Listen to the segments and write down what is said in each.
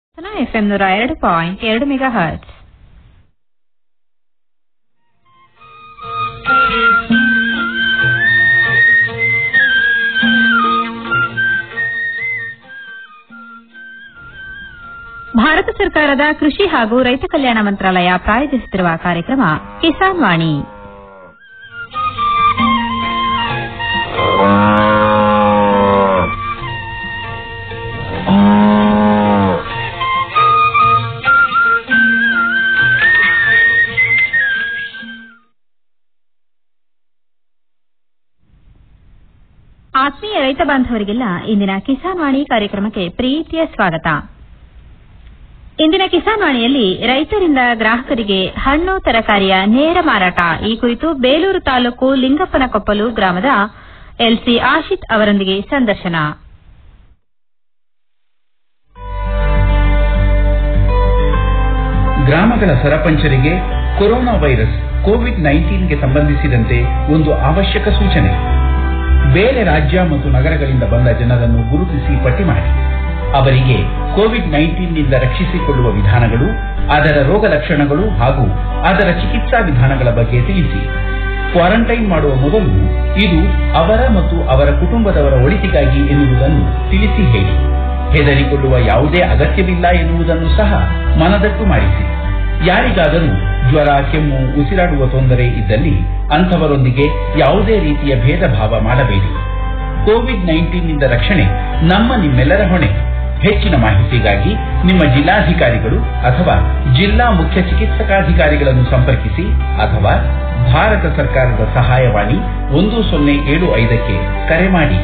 FM ನೂರ ಎರಡು point ಎರಡು ಮೆಗಾ ಹರ್ಟ್ಸ್ ಭಾರತ ಸರ್ಕಾರದ ಕೃಷಿ ಹಾಗೂ ರೈತ ಕಲ್ಯಾಣ ಮಂತ್ರಾಲಯ ಪ್ರಾಯೋಜಿಸುತ್ತಿರುವ ಕಾರ್ಯಕ್ರಮ ಕಿಸಾನ್ ವಾಣಿ ಆತ್ಮೀಯ ರೈತ ಬಾಂಧವರಿಗೆಲ್ಲ ಇಂದಿನ ಕಿಸಾನ್ ವಾಣಿ ಕಾರ್ಯಕ್ರಮಕ್ಕೆ ಪ್ರೀತಿಯ ಸ್ವಾಗತ ಇಂದಿನ ಕಿಸಾನ್ ವಾಣಿಯಲ್ಲಿ ರೈತರಿಂದ ಗ್ರಾಹಕರಿಗೆ ಹಣ್ಣು ತರಕಾರಿಯ ನೇರ ಮಾರಾಟ ಈ ಕುರಿತು ಬೇಲೂರು ತಾಲೂಕು ಲಿಂಗಪ್ಪನಕೊಪ್ಪಲು ಗ್ರಾಮದ ಎಲ್ಸಿ ಆಶಿತ್ ಅವರೊಂದಿಗೆ ಸಂದರ್ಶನ ಗ್ರಾಮಗಳ ಸರಪಂಚರಿಗೆ ಕೊರೋನಾ ವೈರಸ್ ಕೋವಿಡ್ ನೈನ್ಟೀನ್ಗೆ ಸಂಬಂಧಿಸಿದಂತೆ ಒಂದು ಅವಶ್ಯಕ ಸೂಚನೆ ಬೇರೆ ರಾಜ್ಯ ಮತ್ತು ನಗರಗಳಿಂದ ಬಂದ ಜನರನ್ನು ಗುರುತಿಸಿ ಪಟ್ಟಿ ಮಾಡಿ ಅವರಿಗೆ ಕೋವಿಡ್ ನೈನ್ಟೀನ್ನಿಂದ ರಕ್ಷಿಸಿಕೊಳ್ಳುವ ವಿಧಾನಗಳು ಅದರ ರೋಗ ಲಕ್ಷಣಗಳು ಹಾಗೂ ಅದರ ಚಿಕಿತ್ಸಾ ವಿಧಾನಗಳ ಬಗ್ಗೆ ತಿಳಿಸಿ ಕ್ವಾರಂಟೈನ್ ಮಾಡುವ ಮೊದಲು ಇದು ಅವರ ಮತ್ತು ಅವರ ಕುಟುಂಬದವರ ಒಳಿತಿಗಾಗಿ ಎನ್ನುವುದನ್ನು ತಿಳಿಸಿ ಹೇಳಿ ಹೆದರಿಕೊಳ್ಳುವ ಯಾವುದೇ ಅಗತ್ಯವಿಲ್ಲ ಎನ್ನುವುದನ್ನು ಸಹ ಮನದಟ್ಟು ಮಾಡಿಸಿ ಯಾರಿಗಾದರೂ ಜ್ವರ ಕೆಮ್ಮು ಉಸಿರಾಡುವ ತೊಂದರೆ ಇದ್ದಲ್ಲಿ ಅಂಥವರೊಂದಿಗೆ ಯಾವುದೇ ರೀತಿಯ ಭೇದ ಭಾವ ಮಾಡಬೇಡಿ ಕೋವಿಡ್ ನೈನ್ಟೀನ್ನಿಂದ ರಕ್ಷಣೆ ನಮ್ಮ ನಿಮ್ಮೆಲ್ಲರ ಹೊಣೆ ಹೆಚ್ಚಿನ ಮಾಹಿತಿಗಾಗಿ ನಿಮ್ಮ ಜಿಲ್ಲಾಧಿಕಾರಿಗಳು ಅಥವಾ ಜಿಲ್ಲಾ ಮುಖ್ಯ ಚಿಕಿತ್ಸಕಾಧಿಕಾರಿಗಳನ್ನು ಸಂಪರ್ಕಿಸಿ ಅಥವಾ ಭಾರತ ಸರ್ಕಾರದ ಸಹಾಯವಾಣಿ ಒಂದು ಸೊನ್ನೆ ಏಳು ಐದಕ್ಕೆ ಕರೆ ಮಾಡಿ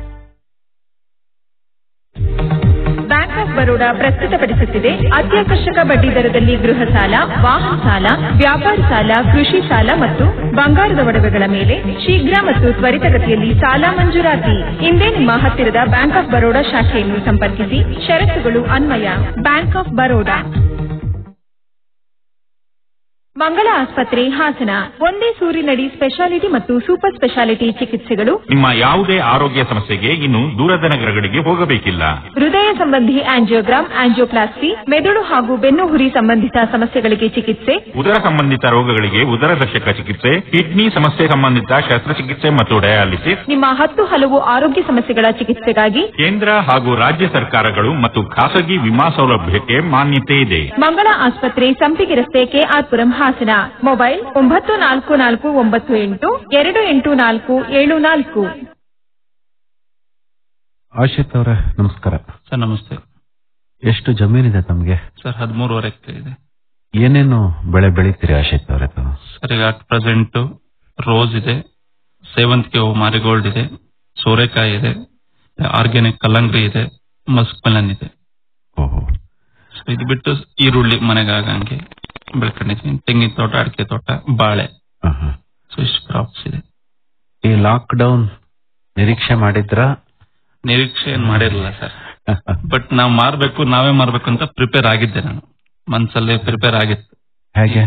ಬ್ಯಾಂಕ್ ಆಫ್ ಬರೋಡಾ ಪ್ರಸ್ತುತಪಡಿಸುತ್ತಿದೆ ಅತ್ಯಾಕರ್ಷಕ ಬಡ್ಡಿ ದರದಲ್ಲಿ ಗೃಹ ಸಾಲ ವಾಹನ ಸಾಲ ವ್ಯಾಪಾರ ಸಾಲ ಕೃಷಿ ಸಾಲ ಮತ್ತು ಬಂಗಾರದ ಒಡವೆಗಳ ಮೇಲೆ ಶೀಘ್ರ ಮತ್ತು ತ್ವರಿತಗತಿಯಲ್ಲಿ ಸಾಲ ಮಂಜೂರಾತಿ ಇಂದೇ ನಿಮ್ಮ ಹತ್ತಿರದ ಬ್ಯಾಂಕ್ ಆಫ್ ಬರೋಡಾ ಶಾಖೆಯನ್ನು ಸಂಪರ್ಕಿಸಿ ಷರತ್ತುಗಳು ಅನ್ವಯ ಬ್ಯಾಂಕ್ ಆಫ್ ಬರೋಡಾ ಮಂಗಳ ಆಸ್ಪತ್ರೆ ಹಾಸನ ಒಂದೇ ಸೂರಿನಡಿ ಸ್ಪೆಷಾಲಿಟಿ ಮತ್ತು ಸೂಪರ್ ಸ್ಪೆಷಾಲಿಟಿ ಚಿಕಿತ್ಸೆಗಳು ನಿಮ್ಮ ಯಾವುದೇ ಆರೋಗ್ಯ ಸಮಸ್ಯೆಗೆ ಇನ್ನು ದೂರದ ನಗರಗಳಿಗೆ ಹೋಗಬೇಕಿಲ್ಲ ಹೃದಯ ಸಂಬಂಧಿ ಆಂಜಿಯೋಗ್ರಾಮ್ ಆಂಜಿಯೋಪ್ಲಾಸ್ಟಿ ಮೆದುಳು ಹಾಗೂ ಬೆನ್ನು ಹುರಿ ಸಂಬಂಧಿತ ಸಮಸ್ಯೆಗಳಿಗೆ ಚಿಕಿತ್ಸೆ ಉದರ ಸಂಬಂಧಿತ ರೋಗಗಳಿಗೆ ಉದರದರ್ಶಕ ಚಿಕಿತ್ಸೆ ಕಿಡ್ನಿ ಸಮಸ್ಯೆ ಸಂಬಂಧಿತ ಶಸ್ತ್ರಚಿಕಿತ್ಸೆ ಮತ್ತು ಡಯಾಲಿಸಿಸ್ ನಿಮ್ಮ ಹತ್ತು ಹಲವು ಆರೋಗ್ಯ ಸಮಸ್ಯೆಗಳ ಚಿಕಿತ್ಸೆಗಾಗಿ ಕೇಂದ್ರ ಹಾಗೂ ರಾಜ್ಯ ಸರ್ಕಾರಗಳು ಮತ್ತು ಖಾಸಗಿ ವಿಮಾ ಸೌಲಭ್ಯಕ್ಕೆ ಮಾನ್ಯತೆ ಇದೆ ಮಂಗಳ ಆಸ್ಪತ್ರೆ ಸಂಪಿಗೆ ರಸ್ತೆ ಕೆಆರ್ಪುರಂ ಹಾಸನ ಮೊಬೈಲ್ ಒಂಬತ್ತು ನಾಲ್ಕು ನಾಲ್ಕು ಒಂಬತ್ತು ಎಂಟು ಎರಡು ಎಂಟು ನಾಲ್ಕು ಏಳು ನಾಲ್ಕು ಆಶಿತ್ ಅವರೇ ನಮಸ್ಕಾರ ಸರ್ ನಮಸ್ತೆ ಎಷ್ಟು ಜಮೀನಿದೆ ತಮಗೆ ಸರ್ ಹದಿಮೂರುವರೆ ಎಕರೆ ಇದೆ ಏನೇನು ಬೆಳೆ ಬೆಳಿತೀರಿ ಆಶಿತ್ ಅವರೇ ತಾವು ಸರ್ ಈಗ ಅಟ್ ಪ್ರೆಸೆಂಟ್ ರೋಸ್ ಇದೆ ಸೇವಂತಿಗೆ ಹೂವು ಮಾರಿಗೋಲ್ಡ್ ಇದೆ ಸೋರೆಕಾಯಿ ಇದೆ ಆರ್ಗ್ಯಾನಿಕ್ ಕಲ್ಲಂಗಡಿ ಇದೆ ಮಸ್ಕ್ ಮೆಲನ್ ಇದೆ ಓಹೋ ಸೊ ಇದು ಬಿಟ್ಟು ಈರುಳ್ಳಿ ಮನೆಗೆ ಆಗಂಗೆ ಬೆಳ್ಕೊಂಡಿದ್ದೀನಿ ತೆಂಗಿನ ತೋಟ ಅಡಿಕೆ ತೋಟ ಬಾಳೆ ಆಹಾ. ಸೊ ಇಷ್ಟು ಕ್ರಾಪ್ಸ್ ಇದೆ ಈ ಲಾಕ್ ಡೌನ್ ನಿರೀಕ್ಷೆ ಮಾಡಿದ್ರ ನಿರೀಕ್ಷೆ ಏನ್ ಮಾಡಿರಲಿಲ್ಲ ಸರ್ ಬಟ್ ನಾವು ಮಾರ್ಬೇಕು ನಾವೇ ಮಾರ್ಬೇಕು ಅಂತ ಪ್ರಿಪೇರ್ ಆಗಿದ್ದೆ ನಾನು ಮನ್ಸಲ್ಲಿ ಪ್ರಿಪೇರ್ ಆಗಿತ್ತು ಹೇಗೆ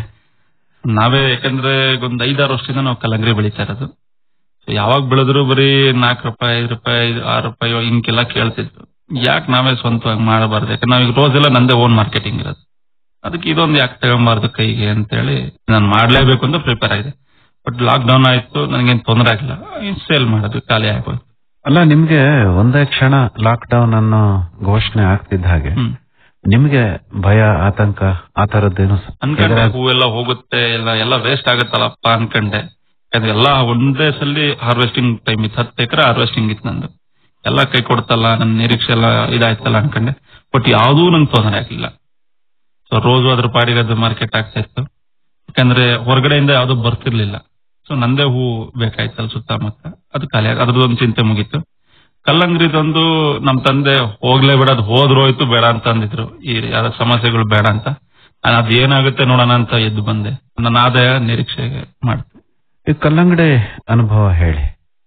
ನಾವೇ ಯಾಕಂದ್ರೆ ಒಂದ್ ಐದಾರು ವರ್ಷದಿಂದ ನಾವು ಕಲ್ಲಂಗಡಿ ಬೆಳೀತಾ ಇರೋದು So ಯಾವಾಗ ಬೆಳೆದ್ರು ಬರೀ ನಾಲ್ಕು ರೂಪಾಯಿ ಐದು ರೂಪಾಯಿ ಐದು ಆರು ರೂಪಾಯಿ ಹಿಂಗೆಲ್ಲ ಕೇಳ್ತಿದ್ರು ಯಾಕೆ ನಾವೇ ಸ್ವಂತವಾಗಿ ಮಾಡಬಾರ್ದು ಯಾಕಂದ್ರೆ ನಾವೀಗ ರೋಸ್ ಎಲ್ಲ ನಂದೇ ಓನ್ ಮಾರ್ಕೆಟಿಂಗ್ ಇರೋದು ಅದಕ್ಕೆ ಇದೊಂದು ಯಾಕೆ ತಗೊಂಬಾರ್ದು ಕೈಗೆ ಅಂತೇಳಿ ನಾನು ಮಾಡ್ಲೇಬೇಕು ಅಂತ ಪ್ರಿಪೇರ್ ಆಗಿದೆ ಬಟ್ ಲಾಕ್ ಡೌನ್ ಆಯ್ತು ನನಗೇನು ತೊಂದರೆ ಆಗಿಲ್ಲ ಸೇಲ್ ಮಾಡೋದು ಖಾಲಿ ಆಗೋಯ್ತು ಅಲ್ಲ ನಿಮ್ಗೆ ಒಂದೇ ಕ್ಷಣ ಲಾಕ್ ಡೌನ್ ಅನ್ನೋ ಘೋಷಣೆ ಆಗ್ತಿದ್ದ ಹಾಗೆ ಹ್ಮ್ ನಿಮ್ಗೆ ಭಯ ಆತಂಕ ಆ ತರದ್ದೇನು ಸ- ಅನ್ಕೊಂಡೆ ಹೂವೆಲ್ಲ ಹೋಗುತ್ತೆ ಎಲ್ಲ ಎಲ್ಲ ವೇಸ್ಟ್ ಆಗುತ್ತಲ್ಲಪ್ಪ ಅನ್ಕೊಂಡೆ ಯಾಕಂದ್ರೆ ಎಲ್ಲ ಒಂದೇ ಸಲ ಹಾರ್ವೆಸ್ಟಿಂಗ್ ಟೈಮ್ ಇತ್ತು ಹತ್ತು ಎಕರೆ ಹಾರ್ವೆಸ್ಟಿಂಗ್ ಇತ್ತು ನಂದು ಎಲ್ಲ ಕೈ ಕೊಡ್ತಲ್ಲ ನನ್ನ ನಿರೀಕ್ಷೆ ಎಲ್ಲ ಇದಾಯ್ತಲ್ಲ ಅನ್ಕೊಂಡೆ ಬಟ್ ಯಾವುದೂ ನಂಗೆ ತೊಂದರೆ ಆಗಿಲ್ಲ ಸೊ ರೋಸು ಅದ್ರ ಪಾಡಿಗೆ ಅದು ಮಾರ್ಕೆಟ್ ಆಗ್ತಾ ಇತ್ತು ಯಾಕಂದ್ರೆ ಹೊರಗಡೆಯಿಂದ ಯಾವ್ದು ಬರ್ತಿರ್ಲಿಲ್ಲ ಸೊ ನಂದೇ ಹೂ ಬೇಕಾಯ್ತಲ್ಲ ಸುತ್ತಮುತ್ತ ಅದು ಖಾಲಿ ಆಗ ಅದ್ರದ್ದೊಂದು ಚಿಂತೆ ಮುಗೀತು ಕಲ್ಲಂಗರಿದೊಂದು ನಮ್ ತಂದೆ ಹೋಗ್ಲೇ ಬೇಡ ಅದು ಹೋದ್ರೋಯ್ತು ಬೇಡ ಅಂತ ಅಂದಿದ್ರು ಈ ಯಾವ್ದೋ ಸಮಸ್ಯೆಗಳು ಬೇಡ ಅಂತ ನಾನು ಅದ್ ಏನಾಗುತ್ತೆ ನೋಡೋಣ ಅಂತ ಎದ್ದು ಬಂದೆ ನನ್ನ ಆದಾಯ ನಿರೀಕ್ಷೆಗೆ ಮಾಡ್ತೆ ಈ ಕಲ್ಲಂಗಡಿ ಅನುಭವ ಹೇಳಿ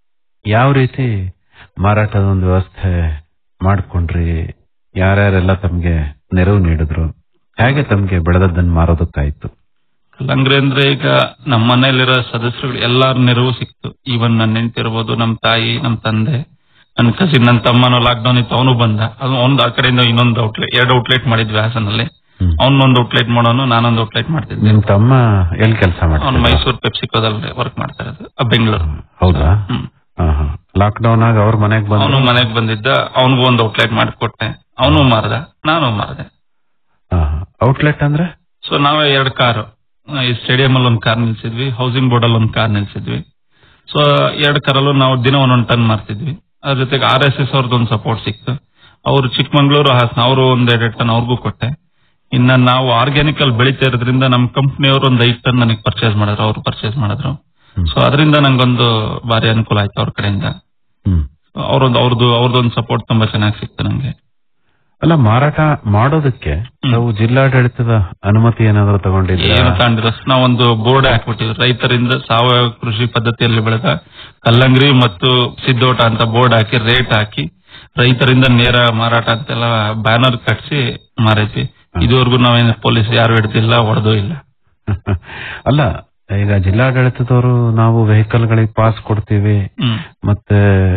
ಯಾವ ರೀತಿ ಮಾರಾಟದ ಒಂದು ವ್ಯವಸ್ಥೆ ಮಾಡ್ಕೊಂಡ್ರಿ ಯಾರ್ಯಾರೆಲ್ಲ ತಮ್ಗೆ ನೆರವು ನೀಡಿದ್ರು ಹೇಗೆ ತಮ್ಗೆ ಬೆಳೆದದ್ದನ್ನ ಮಾರೋದಕ್ಕಾಯ್ತು ಕಲ್ಲಂಗಡಿ ಅಂದ್ರೆ ಈಗ ನಮ್ಮ ಮನೆಯಲ್ಲಿರೋ ಸದಸ್ಯರುಗಳು ಎಲ್ಲಾರ ನೆರವು ಸಿಕ್ತು ಈವನ್ ನನ್ನ ಹೆಂಡತಿ ಇರ್ಬೋದು ನಮ್ ತಾಯಿ ನಮ್ ತಂದೆ ನನ್ನ ಕಸಿನ್ ನನ್ನ ತಮ್ಮನೂ ಲಾಕ್ಡೌನ್ ಇತ್ತು ಅವನು ಬಂದ ಅದು ಒಂದು ಆ ಕಡೆಯಿಂದ ಇನ್ನೊಂದು ಔಟ್ಲೆಟ್ ಎರಡು ಔಟ್ಲೆಟ್ ಮಾಡಿದ್ವಿ ಹಾಸನಲ್ಲಿ ಹ್ಮ್. ಅವನೊಂದು ಔಟ್ಲೆಟ್ ಮಾಡೋನು ನಾನೊಂದು ಔಟ್ಲೆಟ್ ಮಾಡ್ತಿದ್ದೆ ನಿಮ್ ತಮ್ಮ ಎಲ್ಲಿ ಕೆಲಸ ಅವ್ನು ಮಾಡ್ತಾರೆ ಮೈಸೂರು ಪೆಪ್ಸಿಕೋದಲ್ಲಿ ವರ್ಕ್ ಮಾಡ್ತಾ ಇರೋದು ಆ, ಬೆಂಗಳೂರು ಹೌದಾ ಹ್ಮ್ ಲಾಕ್ ಡೌನ್ ಆಗ ಅವ್ರ ಮನೆಗ್ ಅವನು ಬಂದು ಮನೆಗ್ ಬಂದಿದ್ದ ಅವನಿಗೂ ಒಂದು ಔಟ್ಲೆಟ್ ಮಾಡಿಕೊಟ್ಟೆ ಅವನು ಮಾರ್ದ ನಾನು ಮಾರ್ದೆ ಔಟ್ಲೆಟ್ ಅಂದ್ರೆ ಸೊ ನಾವೇ ಎರಡು ಕಾರು ಈ ಸ್ಟೇಡಿಯಂ ಅಲ್ಲಿ ಒಂದು ಕಾರ್ ನಿಲ್ಸಿದ್ವಿ ಹೌಸಿಂಗ್ ಬೋರ್ಡ್ ಅಲ್ಲಿ ಒಂದು ಕಾರ್ ನಿಲ್ಸಿದ್ವಿ ಸೊ ಎರಡು ಕಾರಲ್ಲೂ ನಾವು ದಿನ ಒಂದೊಂದು ಟನ್ ಮಾಡ್ತಿದ್ವಿ ಅದ್ರ ಜೊತೆಗೆ ಆರ್ ಎಸ್ ಎಸ್ ಅವ್ರದ್ದು ಒಂದು ಸಪೋರ್ಟ್ ಸಿಕ್ತು ಅವ್ರು ಚಿಕ್ಕಮಂಗ್ಳೂರು ಹಾಸನ ಅವರು ಒಂದ್ ಎರಡು ಟನ್ ಅವ್ರಿಗೂ ಕೊಟ್ಟೆ ಇನ್ನ ನಾವು ಆರ್ಗ್ಯಾನಿಕ್ ಅಲ್ಲಿ ಬೆಳಿತಾ ಇರೋದ್ರಿಂದ ನಮ್ಮ ಕಂಪ್ನಿಯವರು ಒಂದು ಐದು ಟನ್ ನನಗೆ ಪರ್ಚೇಸ್ ಮಾಡಿದ್ರು ಅವ್ರು ಪರ್ಚೇಸ್ ಮಾಡಿದ್ರು ಹ್ಮ್. ಸೊ ಅದರಿಂದ ನಂಗೊಂದು ಭಾರಿ ಅನುಕೂಲ ಆಯ್ತು ಅವ್ರ ಕಡೆಯಿಂದ ಹ್ಮ್ ಅವ್ರೊಂದು ಅವ್ರದ್ದು ಅವ್ರದ್ದೊಂದು ಸಪೋರ್ಟ್ ತುಂಬಾ ಚೆನ್ನಾಗಿ ಸಿಕ್ತು ನಂಗೆ ಅಲ್ಲ ಮಾರಾಟ ಮಾಡೋದಕ್ಕೆ ನಾವು ಜಿಲ್ಲಾಡಳಿತದ ಅನುಮತಿ ಏನಾದ್ರು ತಗೊಂಡಿದ್ದೀರಾ ಏನು ತಾಂಡಿರ ನಾವೊಂದು ಬೋರ್ಡ್ ಹಾಕ್ಬಿಟ್ಟಿವಿ ರೈತರಿಂದ ಸಾವಯವ ಕೃಷಿ ಪದ್ಧತಿಯಲ್ಲಿ ಬೆಳೆದ ಕಲ್ಲಂಗಡಿ ಮತ್ತು ಸಿದ್ದೋಟ ಅಂತ ಬೋರ್ಡ್ ಹಾಕಿ ರೇಟ್ ಹಾಕಿ ರೈತರಿಂದ ನೇರ ಮಾರಾಟ ಅಂತೆಲ್ಲ ಬ್ಯಾನರ್ ಕಟ್ಸಿ ಮಾರೈತಿ ಇದುವರೆಗೂ ನಾವೇನು ಪೊಲೀಸ್ ಯಾರು ಹಿಡ್ದಿಲ್ಲ ಹೊಡೆದೂ ಇಲ್ಲ ಅಲ್ಲ ಈಗ ಜಿಲ್ಲಾಡಳಿತದವರು ನಾವು ವೆಹಿಕಲ್ ಗಳಿಗೆ ಪಾಸ್ ಕೊಡ್ತೀವಿ ಹ್ಮ್ ಮತ್ತೆ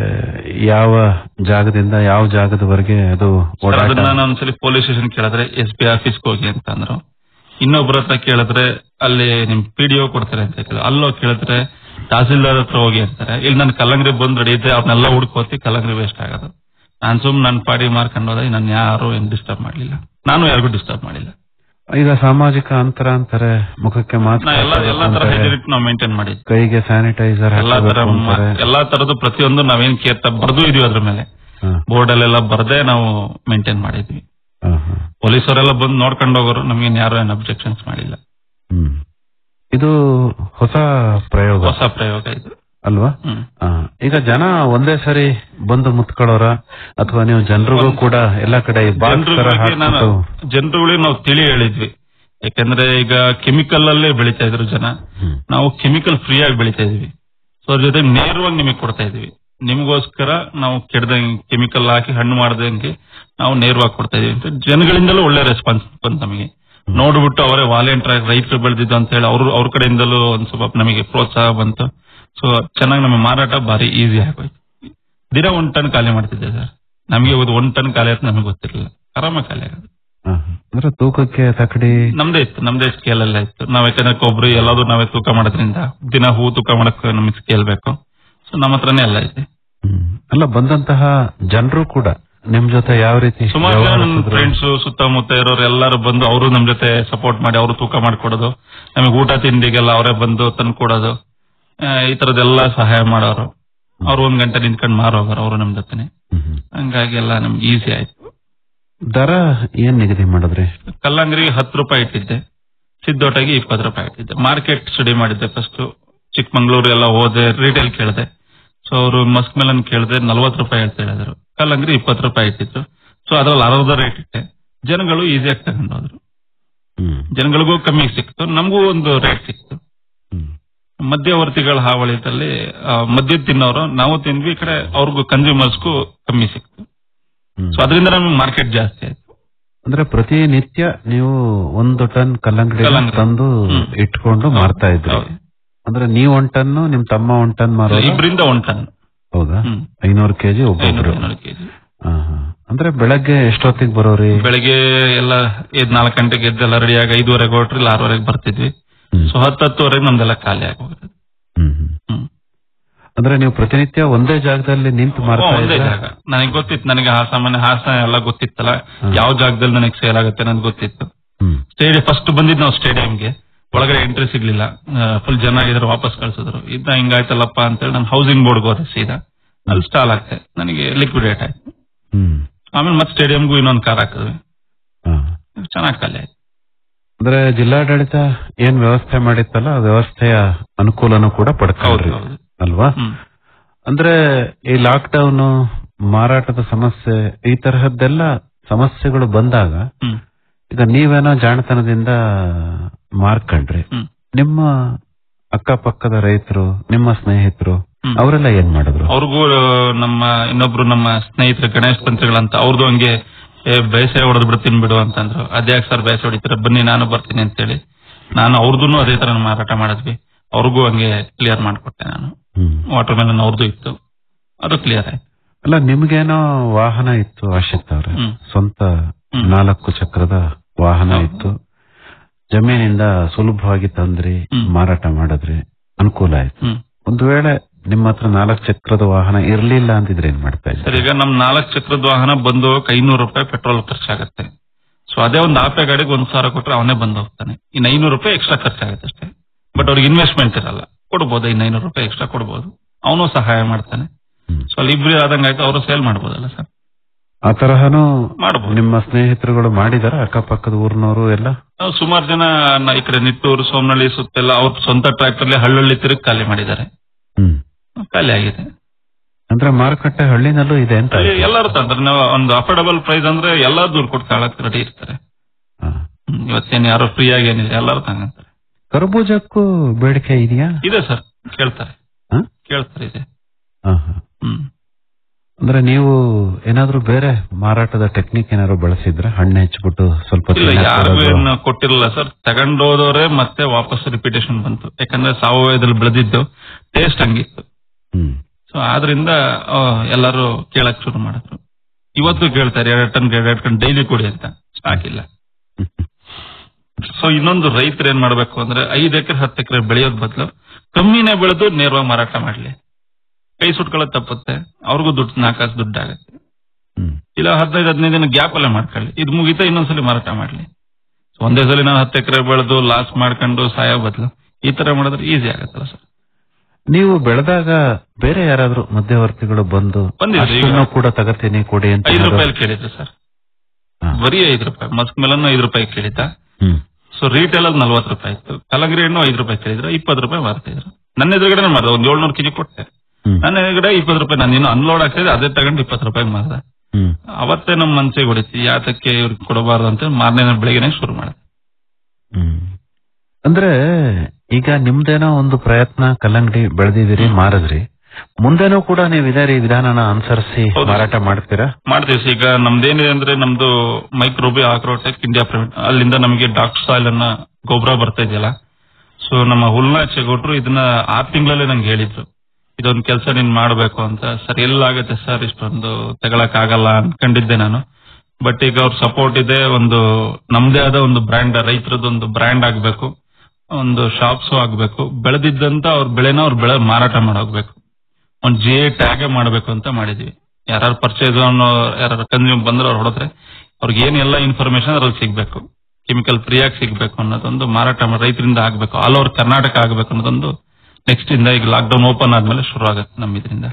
ಯಾವ ಜಾಗದಿಂದ ಯಾವ ಜಾಗದವರೆಗೆ ಅದು ಸರ್, ಓಡಾಟ ಅದನ್ನ ನಾನು ಒಂದ್ಸಲಿ ಪೊಲೀಸ್ ಸ್ಟೇಷನ್ ಕೇಳಿದ್ರೆ ಎಸ್ ಪಿ ಆಫೀಸ್ಗೆ ಹೋಗಿ ಅಂತ ಅಂದ್ರು ಇನ್ನೊಬ್ಬರ ಹತ್ರ ಕೇಳಿದ್ರೆ ಅಲ್ಲಿ ನಿಮ್ ಪಿ ಡಿ ಒ ಕೊಡ್ತಾರೆ ಅಂತ ಹೇಳಿದ್ರು ಅಲ್ಲೋ ಕೇಳಿದ್ರೆ ತಹಸೀಲ್ದಾರ್ ಹತ್ರ ಹೋಗಿ ಅಂತಾರೆ ಇಲ್ಲಿ ನನ್ ಕಲ್ಲಂಗಡಿ ಬಂದ್ ನಡೆಯುತ್ತೆ ಅವ್ರನ್ನೆಲ್ಲ ಹುಡ್ಕೋತಿ ಕಲ್ಲಂಗಡಿ ವೇಸ್ಟ್ ಆಗೋದು ನಾನ್ ಸುಮ್ ನನ್ ಪಾಡಿ ಮಾರ್ಕೊಂಡು ಹೋದಾಗ ನನ್ ಯಾರು ಏನ್ ಡಿಸ್ಟರ್ಬ್ ಮಾಡ್ಲಿಲ್ಲ ನಾನು ಯಾರಿಗೂ ಡಿಸ್ಟರ್ಬ್ ಮಾಡಿಲ್ಲ ಈಗ ಸಾಮಾಜಿಕ ಅಂತರ ಅಂತಾರೆ ಮುಖಕ್ಕೆ ಮಾಸ್ಕ್ ನಾ ಎಲ್ಲಾ ಎಲ್ಲಾ ತರ ಹಾಕ್ಬೇಕು ಅಂತಾರೆ, ಹೈಜಿನಿಕ್ ನಾವು ಮೇಂಟೈನ್ ಮಾಡಿದ್ವಿ ಕೈಗೆ ಸ್ಯಾನಿಟೈಸರ್ ಎಲ್ಲಾ ತರ ಅಂತಾರೆ ಎಲ್ಲಾ ತರದ್ದು ಪ್ರತಿಯೊಂದು ನಾವೇನ್ ಕೇರ್ತ ಬರ್ದು ಇದೀವಿ ಅದ್ರ ಮೇಲೆ ಹ, ಬೋರ್ಡ್ ಅಲ್ಲೆಲ್ಲ ಬರ್ದೇ ನಾವು ಮೇಂಟೈನ್ ಮಾಡಿದ್ವಿ ಹ, ಹ. ಪೊಲೀಸರೆಲ್ಲ ಬಂದು ನೋಡ್ಕೊಂಡು ಹೋಗೋರು ನಮ್ಗೇನ್ ಯಾರು ಏನ್ ಅಬ್ಜೆಕ್ಷನ್ಸ್ ಮಾಡಿಲ್ಲ ಹ್ಮ್ ಇದು ಹೊಸ ಪ್ರಯೋಗ ಹೊಸ ಪ್ರಯೋಗ ಇದು ಅಲ್ವಾ ಹ್ಮ್ ಆ, ಈಗ ಜನ ಒಂದೇ ಸರಿ ಬಂದು ಮುತ್ಕೊಳ್ಳೋರ ಅಥವಾ ನೀವು ಜನರಿಗೂ ಕೂಡ ಎಲ್ಲಾ ಕಡೆ ಈ box ತರ ಜನರುಗಳಿಗೆ ನಾನು ಹಾಕ್ಬಿಟ್ಟು ಜನರುಗಳಿಗೆ ನಾವು ತಿಳಿ ಹೇಳಿದ್ವಿ ಯಾಕಂದ್ರೆ ಈಗ ಕೆಮಿಕಲ್ ಅಲ್ಲೇ ಬೆಳಿತಾ ಇದ್ರು ಜನ ಹ್ಮ್. ನಾವು ಕೆಮಿಕಲ್ ಫ್ರೀ ಆಗಿ ಬೆಳಿತಾ ಇದೀವಿ ಸೊ ಅದ್ರ ಜೊತೆ ನೇರವಾಗಿ ನಿಮಗೆ ಕೊಡ್ತಾ ಇದೀವಿ ನಿಮಗೋಸ್ಕರ ನಾವು ಕೆಡ್ದಂಗೆ ಕೆಮಿಕಲ್ ಹಾಕಿ ಹಣ್ಣು ಮಾಡ್ದಂಗೆ ನಾವು ನೇರವಾಗಿ ಕೊಡ್ತಾ ಇದೀವಿ ಅಂತ ಜನಗಳಿಂದಲೂ ಒಳ್ಳೆ ರೆಸ್ಪಾನ್ಸ್ ಬಂತು ನಮಗೆ ನೋಡ್ಬಿಟ್ಟು ಅವರೇ ವಾಲೆಂಟಿಯರ್ ರೈತರು ಬೆಳೆದಿದ್ದು ಅಂತ ಹೇಳಿ ಅವ್ರ ಅವ್ರ ಕಡೆಯಿಂದಲೂ ಒಂದ್ ಸ್ವಲ್ಪ ನಮಗೆ ಪ್ರೋತ್ಸಾಹ ಬಂತು ಸೊ ಚೆನ್ನಾಗಿ ನಮಗೆ ಮಾರಾಟ ಭಾರಿ ಈಸಿ ಆಗೋಯ್ತು ದಿನ ಒಂದ್ ಟನ್ ಖಾಲಿ ಮಾಡ್ತಿದ್ದೆ ಸರ್ ನಮಗೆ ಇವತ್ತು ಒಂದ್ ಟನ್ ಖಾಲಿ ಆಯ್ತು ನಮಗೆ ಗೊತ್ತಿರಲಿಲ್ಲ ಆರಾಮಾಗಿ ಖಾಲಿ ಆಗೋದು ಹ, ಹ. ಅಂದ್ರೆ ತೂಕಕ್ಕೆ ತಕಡಿ ನಮ್ದೇ ಇತ್ತು ನಮ್ದೇ ಸ್ಕೇಲ್ ಎಲ್ಲ ಇತ್ತು ನಾವ್ ಯಾಕಂದ್ರೆ ಕೊಬ್ಬರಿ ಎಲ್ಲಾದ್ರು ನಾವೇ ತೂಕ ಮಾಡೋದ್ರಿಂದ ದಿನ ಹೂ ತೂಕ ಮಾಡಕ್ ನಮಗೆ ಸ್ಕೇಲ್ ಬೇಕು ಸೊ ನಮ್ಮ ಹತ್ರನೇ ಎಲ್ಲ ಐತೆ ಹ್ಮ್. ಅಲ್ಲ ಬಂದಂತಹ ಜನರು ಕೂಡ ನಿಮ್ ಜೊತೆ ಯಾವ ರೀತಿ ಸುಮಾರು ಜನ ನನ್ನ ವ್ಯವಹರಿಸಿದ್ರು? ಫ್ರೆಂಡ್ಸ್ ಸುತ್ತಮುತ್ತ ಇರೋರು ಎಲ್ಲರೂ ಬಂದು ಅವರು ನಮ್ ಜೊತೆ ಸಪೋರ್ಟ್ ಮಾಡಿ ಅವರು ತೂಕ ಮಾಡ್ಕೊಡೋದು ನಮಗೆ ಊಟ ತಿಂಡಿಗೆಲ್ಲ ಅವರೇ ಬಂದು ತಂದು ಕೊಡೋದು ಆ, ಈ ತರದೆಲ್ಲ ಸಹಾಯ ಮಾಡೋರು ಅವ್ರು ಒಂದ್ ಗಂಟೆ ನಿಂತ್ಕೊಂಡು ಮಾರೋಗಾರ ಅವರು ನಮ್ ಜೊತೆನೆ ಹ್ಮ್, ಹ್ಮ್. ಹಂಗಾಗಿ ಎಲ್ಲ ನಮ್ಗೆ ಈಸಿ ಆಯ್ತು ದರ ಏನ್ ನಿಗದಿ ಮಾಡಿದ್ರಿ ಕಲ್ಲಂಗರಿಗೆ ಹತ್ತು ರೂಪಾಯಿ ಇಟ್ಟಿದ್ದೆ ಸಿದ್ದೋಟಗೆ ಇಪ್ಪತ್ತು ರೂಪಾಯಿ ಇಟ್ಟಿದ್ದೆ ಮಾರ್ಕೆಟ್ ಸ್ಟಡಿ ಮಾಡಿದ್ದೆ ಫಸ್ಟ್ ಚಿಕ್ಕಮಂಗ್ಳೂರು ಎಲ್ಲ ಹೋದೆ ರಿಟೇಲ್ ಕೇಳಿದೆ ಸೊ ಅವರು ಮಸ್ಕ್ ಮೆಲನ್ ಕೇಳಿದೆ ನಲ್ವತ್ತು ರೂಪಾಯಿ ಹೇಳ್ತಾ ಹೇಳಿದ್ರು ಕಲ್ಲಂಗರಿ ಇಪ್ಪತ್ತು ರೂಪಾಯಿ ಇಟ್ಟಿದ್ರು ಸೊ ಅದ್ರಲ್ಲಿ ಅರ್ಧ ರೇಟ್ ಇಟ್ಟೆ ಜನಗಳು ಈಸಿಯಾಗಿ ತಗೊಂಡು ಹೋದ್ರು ಹ್ಮ್ ಜನಗಳಿಗೂ ಕಮ್ಮಿ ಸಿಕ್ತು ನಮಗೂ ಒಂದು ರೇಟ್ ಸಿಕ್ತು ಹ್ಮ್ ಮಧ್ಯವರ್ತಿಗಳ ಹಾವಳಿದಲ್ಲಿ ಆ, ಮದ್ಯದ ತಿನ್ನೋರು ನಾವು ತಿಂದ್ವಿ ಈ ಕಡೆ ಅವ್ರಿಗೂ ಕನ್ಸ್ಯೂಮರ್ಸ್ಗೂ ಕಮ್ಮಿ ಸಿಕ್ತು ಹ್ಮ್. ಸೊ ಅದರಿಂದ ನಮಗೆ ಮಾರ್ಕೆಟ್ ಜಾಸ್ತಿ ಆಯ್ತು ಅಂದ್ರೆ ಪ್ರತಿನಿತ್ಯ ನೀವು ಒಂದು ಟನ್ ಕಲ್ಲಂಗಡಿ ಕಲ್ಲಂಗಡಿ. ತಂದು ಹ್ಮ್. ಇಟ್ಕೊಂಡು ಮಾರ್ತಾ ಇದ್ರಿ ಹೌದು. ಅಂದ್ರೆ ನೀವ್ ಒಂದ್ ಟನ್ನು ನಿಮ್ ತಮ್ಮ ಒಂದ್ ಟನ್ ಮಾರೋದು ಇಬ್ಬರಿಂದ ಒಂದ್ ಟನ್ ಹೌದಾ ಹ್ಮ್. ಐನೂರು ಕೆಜಿ ಒಬ್ಬೊಬ್ರು ಐನೂರು ಕೆಜಿ ಹಾ, ಹಾ. ಅಂದ್ರೆ ಬೆಳಗ್ಗೆ ಎಷ್ಟೊತ್ತಿಗೆ ಬರೋರಿ ಬೆಳಿಗ್ಗೆ ಎಲ್ಲ ಎದ್ ನಾಲ್ಕು ಗಂಟೆಗೆ ಎದ್ದೆಲ್ಲ ರೆಡಿಯಾಗಿ ಐದುವರೆಗೆ ಹೊರಟ್ರಿ ಇಲ್ಲ ಆರೂವರೆಗೆ ಬರ್ತಿದ್ವಿ ಹ್ಮ್. ಸೊ ಹತ್ತು ಹತ್ತುವರೆಗೆ ನಮ್ದೆಲ್ಲ ಖಾಲಿ ಆಗಿ ಹೋಗುತ್ತೆ ಹ್ಮ್, ಹ್ಮ್. ಹ್ಮ್. ಅಂದ್ರೆ ನೀವು ಪ್ರತಿನಿತ್ಯ ಒಂದೇ ಜಾಗದಲ್ಲಿ ನಿಂತು ಮಾರ್ತಾ ಒಂದೇ ಇದ್ರ ಜಾಗ ನನಗೆ ಗೊತ್ತಿತ್ತು ನನಗೆ ಆ ಸಾಮಾನ್ಯ ಹಾಸನ ಎಲ್ಲ ಗೊತ್ತಿತ್ತಲ್ಲ ಹ್ಮ್. ಯಾವ ಜಾಗದಲ್ಲಿ ನನಗೆ ಸೇಲ್ ಆಗುತ್ತೆ ನನಗೆ ಗೊತ್ತಿತ್ತು ಹ್ಮ್ ಸ್ಟೇಡಿಯಂ ಫಸ್ಟ್ ಬಂದಿದ್ದು ನಾವು ಸ್ಟೇಡಿಯಂಗೆ ಒಳಗಡೆ ಎಂಟ್ರಿ ಸಿಗ್ಲಿಲ್ಲ ಫುಲ್ ಜನ ಇದ್ರು ವಾಪಸ್ ಕಳ್ಸಿದ್ರು ಇದ್ನ ಹಿಂಗಾಯ್ತಲ್ಲಪ್ಪ ಅಂತೇಳಿ ನಾನು ಹೌಸಿಂಗ್ ಬೋರ್ಡ್ಗೆ ಹೋದೆ ಸೀದಾ ಅಲ್ಲಿ ಸ್ಟಾಲ್ ಆಗ್ತೆ ನನಗೆ ಲಿಕ್ವಿಡೇಟ್ ಆಯ್ತು ಹ್ಮ್ ಆಮೇಲೆ ಮತ್ತೆ ಸ್ಟೇಡಿಯಂಗೂ ಇನ್ನೊಂದು ಕಾರ್ ಹಾಕಿದ್ವಿ ಹಾ. ಚೆನ್ನಾಗಿ ಖಾಲಿ ಆಯ್ತು ಅಂದ್ರೆ ಜಿಲ್ಲಾಡಳಿತ ಏನ್ ವ್ಯವಸ್ಥೆ ಮಾಡಿತ್ತಲ್ಲ ಆ ವ್ಯವಸ್ಥೆಯ ಅನುಕೂಲನೂ ಕೂಡ ಹೌದು ಪಡ್ಕೊಂಡ್ರಿ ಹೌದು ಅಲ್ವಾ ಹ್ಮ್ ಅಂದ್ರೆ ಈ ಲಾಕ್ ಡೌನ್ ಮಾರಾಟದ ಸಮಸ್ಯೆ ಈ ತರಹದ್ದೆಲ್ಲ ಸಮಸ್ಯೆಗಳು ಬಂದಾಗ ಹ್ಮ್ ಈಗ ನೀವೇನೋ ಜಾಣತನದಿಂದ ಮಾರ್ಕೊಂಡ್ರಿ ಹ್ಮ್ ನಿಮ್ಮ ಅಕ್ಕಪಕ್ಕದ ರೈತರು ನಿಮ್ಮ ಸ್ನೇಹಿತರು ಹ್ಮ್. ಅವರೆಲ್ಲ ಏನ್ ಮಾಡಿದ್ರು ಅವ್ರಿಗೂ ನಮ್ಮ ಇನ್ನೊಬ್ರು ನಮ್ಮ ಸ್ನೇಹಿತರು ಗಣೇಶ್ ತಂತ್ರಿಗಳಂತ ಅವ್ರದ್ದು ಹಂಗೆ ಏ ಬೇಸೆ ಹೊಡೆದ್ ಬಿಡ್ತೀನಿ ಬಿಡು ಅಂತಂದ್ರು ಅದ್ಯಾಕ್ ಸರ್ ಬೇಸೆ ಹೊಡಿತಾರೆ ಬನ್ನಿ ನಾನು ಬರ್ತೀನಿ ಅಂತೇಳಿ ನಾನು ಅವ್ರದ್ದು ಅದೇ ತರ ಮಾರಾಟ ಮಾಡಿದ್ವಿ ಅವ್ರಿಗೂ ಹಂಗೆ ಕ್ಲಿಯರ್ ಮಾಡ್ಕೊಟ್ಟೆ ನಾನು ಹ್ಮ್ ವಾಟರ್ ಮೆಲನ್ ಅವ್ರದ್ದು ಇತ್ತು ಅದು ಕ್ಲಿಯರ್ ಆಯ್ತು ಅಲ್ಲ ನಿಮ್ಗೇನೋ ವಾಹನ ಇತ್ತು ಆಶಿತ್ ಅವ್ರೆ ಹ್ಮ್. ಸ್ವಂತ ಹ್ಮ್. ನಾಲ್ಕು ಚಕ್ರದ ವಾಹನ ಹೌದು. ಇತ್ತು ಜಮೀನಿಂದ ಸುಲಭವಾಗಿ ತಂದ್ರಿ ಹ್ಮ್. ಮಾರಾಟ ಮಾಡಿದ್ರಿ ಅನುಕೂಲ ಆಯ್ತು ಹ್ಮ್ ಒಂದು ವೇಳೆ ನಿಮ್ಮ ಹತ್ರ ನಾಲ್ಕು ಚಕ್ರದ ವಾಹನ ಇರ್ಲಿಲ್ಲ ಅಂತಿದ್ರೆ ಏನ್ ಮಾಡ್ತಾ ಸರ್ ಇದ್ರಿ ಈಗ ನಮ್ ನಾಲ್ಕು ಚಕ್ರದ ವಾಹನ ಬಂದು ಐನೂರು ರೂಪಾಯಿ ಪೆಟ್ರೋಲ್ ಖರ್ಚಾಗತ್ತೆ ಸೊ ಅದೇ ಒಂದು ಆಪೆ ಗಾಡಿಗೆ ಒಂದ್ ಸಾವಿರ ಕೊಟ್ರೆ ಅವನೇ ಬಂದು ಹೋಗ್ತಾನೆ ಇನ್ನು ಐನೂರು ರೂಪಾಯಿ ಎಕ್ಸ್ಟ್ರಾ ಖರ್ಚಾಗುತ್ತೆ ಅಷ್ಟೇ ಬಟ್ ಅವ್ರಿಗೆ ಇನ್ವೆಸ್ಟ್ಮೆಂಟ್ ಇರಲ್ಲ ಕೊಡ್ಬೋದು ಇನ್ನು ಐನೂರು ರೂಪಾಯಿ ಎಕ್ಸ್ಟ್ರಾ ಕೊಡ್ಬೋದು ಅವನು ಸಹಾಯ ಮಾಡ್ತಾನೆ ಹ್ಮ್. ಸೊ ಅಲ್ಲಿ ಇಬ್ರು ಆದಂಗ ಆಯ್ತು ಅವರು ಸೇಲ್ ಮಾಡ್ಬೋದಲ್ಲ ಸರ್ ಆ ತರಹನು ಮಾಡ್ಬೋದು ನಿಮ್ಮ ಸ್ನೇಹಿತರುಗಳು ಮಾಡಿದಾರ ಅಕ್ಕಪಕ್ಕದ ಊರಿನವರು ಎಲ್ಲ ನಾವು ಸುಮಾರು ಜನ ನ- ಈ ಕಡೆ ನಿಟ್ಟೂರು ಸೋಮನಹಳ್ಳಿ ಸುತ್ತೆಲ್ಲ ಅವ್ರ ಸ್ವಂತ ಟ್ರ್ಯಾಕ್ಟರ್ಲಿ ಹಳ್ಳಹಳ್ಳಿ ತಿರುಗಿ ಖಾಲಿ ಮಾಡಿದ್ದಾರೆ ಹ್ಮ್ ಖಾಲಿ ಆಗಿದೆ ಅಂದ್ರೆ ಮಾರುಕಟ್ಟೆ ಹಳ್ಳಿನಲ್ಲೂ ಇದೆ ಅಂತ ಅಲ್ಲಿ ಆಯ್ತು. ಎಲ್ಲರೂ ತಂದ್ರೆ ನಾವು ಒಂದು ಅಫೋರ್ಡಬಲ್ ಪ್ರೈಸ್ ಅಂದ್ರೆ ಎಲ್ಲಾ ದುಡ್ಡು ಕೊಟ್ಟು ತಾಳಕ್ ರೆಡಿ ಇರ್ತಾರೆ ಹಾ. ಹ್ಮ್, ಇವತ್ತೇನು ಯಾರು ಫ್ರೀ ಆಗಿ ಏನಿಲ್ಲ ಎಲ್ಲರೂ ತಗೊಂತಾರೆ ಕರ್ಬೂಜಕ್ಕೂ ಬೇಡಿಕೆ ಇದೆಯಾ ಇದೆ ಸರ್ ಕೇಳ್ತಾರೆ ಹ? ಕೇಳ್ತಾರೆ ಇದೆ ಹಾ, ಹಾ. ಹ್ಮ್ ಅಂದ್ರೆ ನೀವು ಏನಾದ್ರೂ ಬೇರೆ ಮಾರಾಟದ ಟೆಕ್ನಿಕ್ ಏನಾದ್ರು ಬಳಸಿದ್ರ ಹಣ್ಣು ಹೆಚ್ಚಿಬಿಟ್ಟು ಸ್ವಲ್ಪ ಇಲ್ಲ ತಿನ್ನಕ್ ಯಾರಿಗೂ ಕೊಡೋದು? ಏನು ಕೊಟ್ಟಿರಲ್ಲ ಸರ್ ತಗೊಂಡೋದವ್ರೆ ಮತ್ತೆ ವಾಪಸ್ ರಿಪಿಟೇಷನ್ ಬಂತು ಯಾಕಂದ್ರೆ ಸಾವಯವದಲ್ಲಿ ಬೆಳೆದಿದ್ದು ಟೇಸ್ಟ್ ಹಂಗಿತ್ತು ಹ್ಮ್ ಸೊ ಆದ್ರಿಂದ ಆ, ಎಲ್ಲರೂ ಕೇಳಕ್ ಶುರು ಮಾಡಿದ್ರು ಇವತ್ತು ಕೇಳ್ತಾರೆ ಎರಡು ಟನ್ ಎರಡು ಟನ್ ಡೈಲಿ ಕೊಡಿ ಅಂತ ಸ್ಟಾಕ್ ಇಲ್ಲ ಸೊ ಇನ್ನೊಂದು ರೈತರು ಏನ್ ಮಾಡ್ಬೇಕು ಅಂದ್ರೆ ಐದ್ ಎಕರೆ ಹತ್ತು ಎಕರೆ ಬೆಳೆಯೋದ್ ಬದಲು ಕಮ್ಮಿನೇ ಬೆಳೆದು ನೇರವಾಗಿ ಮಾರಾಟ ಮಾಡ್ಲಿ ಕೈ ಸುಟ್ಕೊಳ್ಳೋದು ತಪ್ಪುತ್ತೆ ಅವ್ರಿಗೂ ದುಡ್ಡು ನಾಲ್ಕಾಸು ದುಡ್ಡು ಆಗುತ್ತೆ ಹ್ಮ್ ಇಲ್ಲ ಹದಿನೈದು ಹದಿನೈದು ದಿನ ಗ್ಯಾಪ್ ಅಲ್ಲೇ ಮಾಡ್ಕೊಳ್ಳಿ ಇದು ಮುಗಿತಾ ಇನ್ನೊಂದ್ಸಲಿ ಮಾರಾಟ ಮಾಡ್ಲಿ So ಒಂದೇ ಸಲ ನಾನು ಹತ್ತು ಎಕರೆ ಬೆಳೆದು ಲಾಸ್ ಮಾಡ್ಕೊಂಡು ಸಾಯೋ ಬದಲು ಈ ತರ ಮಾಡಿದ್ರೆ ಈಸಿ ಆಗತ್ತಲ್ಲ ಸರ್ ನೀವು ಬೆಳೆದಾಗ ಬೇರೆ ಯಾರಾದ್ರೂ ಮಧ್ಯವರ್ತಿಗಳು ಬಂದು ಬಂದಿದ್ರು ಈಗ. ಅಷ್ಟನ್ನು ಕೂಡ ತಗತೀನಿ ಕೊಡಿ ಅಂತ ಐದು ಏನಾದ್ರು- ರೂಪಾಯಿ ಕೇಳಿದ್ರು ಸರ್ ಹಾ. ಬರೀ ಐದು ರೂಪಾಯಿ ಮಸ್ಕ್ ಮೇಲನ್ನು ಐದು ರೂಪಾಯಿ ಕೇಳಿದ್ದ ಹ್ಮ್ ಸೊ ರಿಟೇಲ್ ಅಲ್ಲಿ ನಲ್ವತ್ತು ರೂಪಾಯಿ ಇತ್ತು ಕಲಂಗರಿ ಹಣ್ಣು ಐದು ರೂಪಾಯಿ ಕೇಳಿದ್ರು ಇಪ್ಪತ್ತು ರೂಪಾಯಿ ಮಾರ್ತಿದ್ರು ನನ್ನ ಎದುರುಗಡೆ ಮಾಡಿದೆ ಒಂದ್ ಏಳ್ನೂರು ಕೆಜಿ ಕೊಟ್ಟೆ ಹ್ಮ್ ನನ್ನ ಎದುರುಗಡೆ ಇಪ್ಪತ್ತು ರೂಪಾಯಿ ನಾನು ಇನ್ನು ಅನ್ಲೋಡ್ ಆಗ್ತಿದೆ ಅದೇ ತಗೊಂಡು ಇಪ್ಪತ್ತು ರೂಪಾಯಿ ಮಾರ್ದೆ ಹ್ಮ್ ಅವತ್ತೇ ನಮ್ಮ ಮನ್ಸಿಗೆ ಹೊಡಿತಿ ಯಾತಕ್ಕೆ ಇವ್ರಿಗೆ ಕೊಡಬಾರ್ದು ಅಂತ ಮಾರನೇ ಬೆಳಗ್ಗೆನೆ ಶುರು ಮಾಡಿದೆ ಹ್ಮ್ ಅಂದ್ರೆ ಈಗ ನಿಮ್ದೇನೋ ಒಂದು ಪ್ರಯತ್ನ ಕಲ್ಲಂಗಡಿ ಬೆಳೆದಿದ್ದೀರಿ ಮಾರಿದ್ರಿ ಮುಂದೆನೂ ಕೂಡ ನೀವು ಇದೇ ರೀ ವಿಧಾನನ ಅನುಸರಿಸಿ ಹೌದು. ಮಾರಾಟ ಮಾಡ್ತೀರಾ ಮಾಡ್ತೀವಿ ಸರ್. ಈಗ ನಮ್ದೇನಿದೆ ಅಂದ್ರೆ ನಮ್ದು ಮೈಕ್ರೋಬಿ ಆಗ್ರೋಟೆಕ್ ಇಂಡಿಯಾ ಪ್ರೈವೇಟ್ ಅಲ್ಲಿಂದ ನಮಗೆ ಡಾಕ್ಟರ್ ಸಾಯಿಲ್ ಅನ್ನ ಗೊಬ್ಬರ ಬರ್ತಾ ಇದೆಯಲ್ಲ ಸೊ ನಮ್ಮ ಹುಲ್ನ ಚೆಗೊಟ್ರು ಇದನ್ನ ಆರ್ ತಿಂಗಳಲ್ಲಿ ನಂಗೆ ಹೇಳಿದ್ರು ಇದೊಂದು ಕೆಲಸ ನೀನ್ ಮಾಡ್ಬೇಕು ಅಂತ ಸರ್ ಎಲ್ಲಾಗತ್ತೆ ಸರ್ ಇಷ್ಟೊಂದು ತಗೊಳಕ್ ಆಗಲ್ಲ ಅನ್ಕೊಂಡಿದ್ದೆ ನಾನು ಬಟ್ ಈಗ ಅವ್ರ ಸಪೋರ್ಟ್ ಇದೆ ಒಂದು ನಮ್ದೇ ಆದ ಒಂದು ಬ್ರ್ಯಾಂಡ್ ರೈತರದೊಂದು ಬ್ರ್ಯಾಂಡ್ ಆಗ್ಬೇಕು ಒಂದು ಶಾಪ್ಸ್ ಆಗ್ಬೇಕು ಬೆಳೆದಿದ್ದಂತ ಅವ್ರ ಬೆಳೆನ ಅವ್ರ ಬೆಳೆ ಮಾರಾಟ ಮಾಡೋಗ್ಬೇಕು ಒಂದು ಜಿ ಎ ಟ್ಯಾಗ್ ಮಾಡಬೇಕು ಅಂತ ಮಾಡಿದೀವಿ ಯಾರು ಪರ್ಚೇಸ್ ಯಾರು ಕನ್ಸ್ಯೂಮ್ ಬಂದ್ರೆ ಅವ್ರು ಹೊಡೆದ್ರೆ ಅವ್ರಿಗೆ ಏನ್ ಎಲ್ಲ ಇನ್ಫಾರ್ಮೇಶನ್ ಅದ್ರಲ್ಲಿ ಸಿಗ್ಬೇಕು ಕೆಮಿಕಲ್ ಫ್ರೀ ಆಗಿ ಸಿಗ್ಬೇಕು ಅನ್ನೋದೊಂದು ಮಾರಾಟ ಮಾಡಿ ರೈತರಿಂದ ಆಗ್ಬೇಕು ಆಲ್ ಓವರ್ ಕರ್ನಾಟಕ ಆಗ್ಬೇಕು ಅನ್ನೋದೊಂದು ನೆಕ್ಸ್ಟ್ ಇಂದ ಈಗ ಲಾಕ್ಡೌನ್ ಓಪನ್ ಆದ್ಮೇಲೆ ಶುರು ಆಗುತ್ತೆ ನಮ್ಮ ಇದರಿಂದ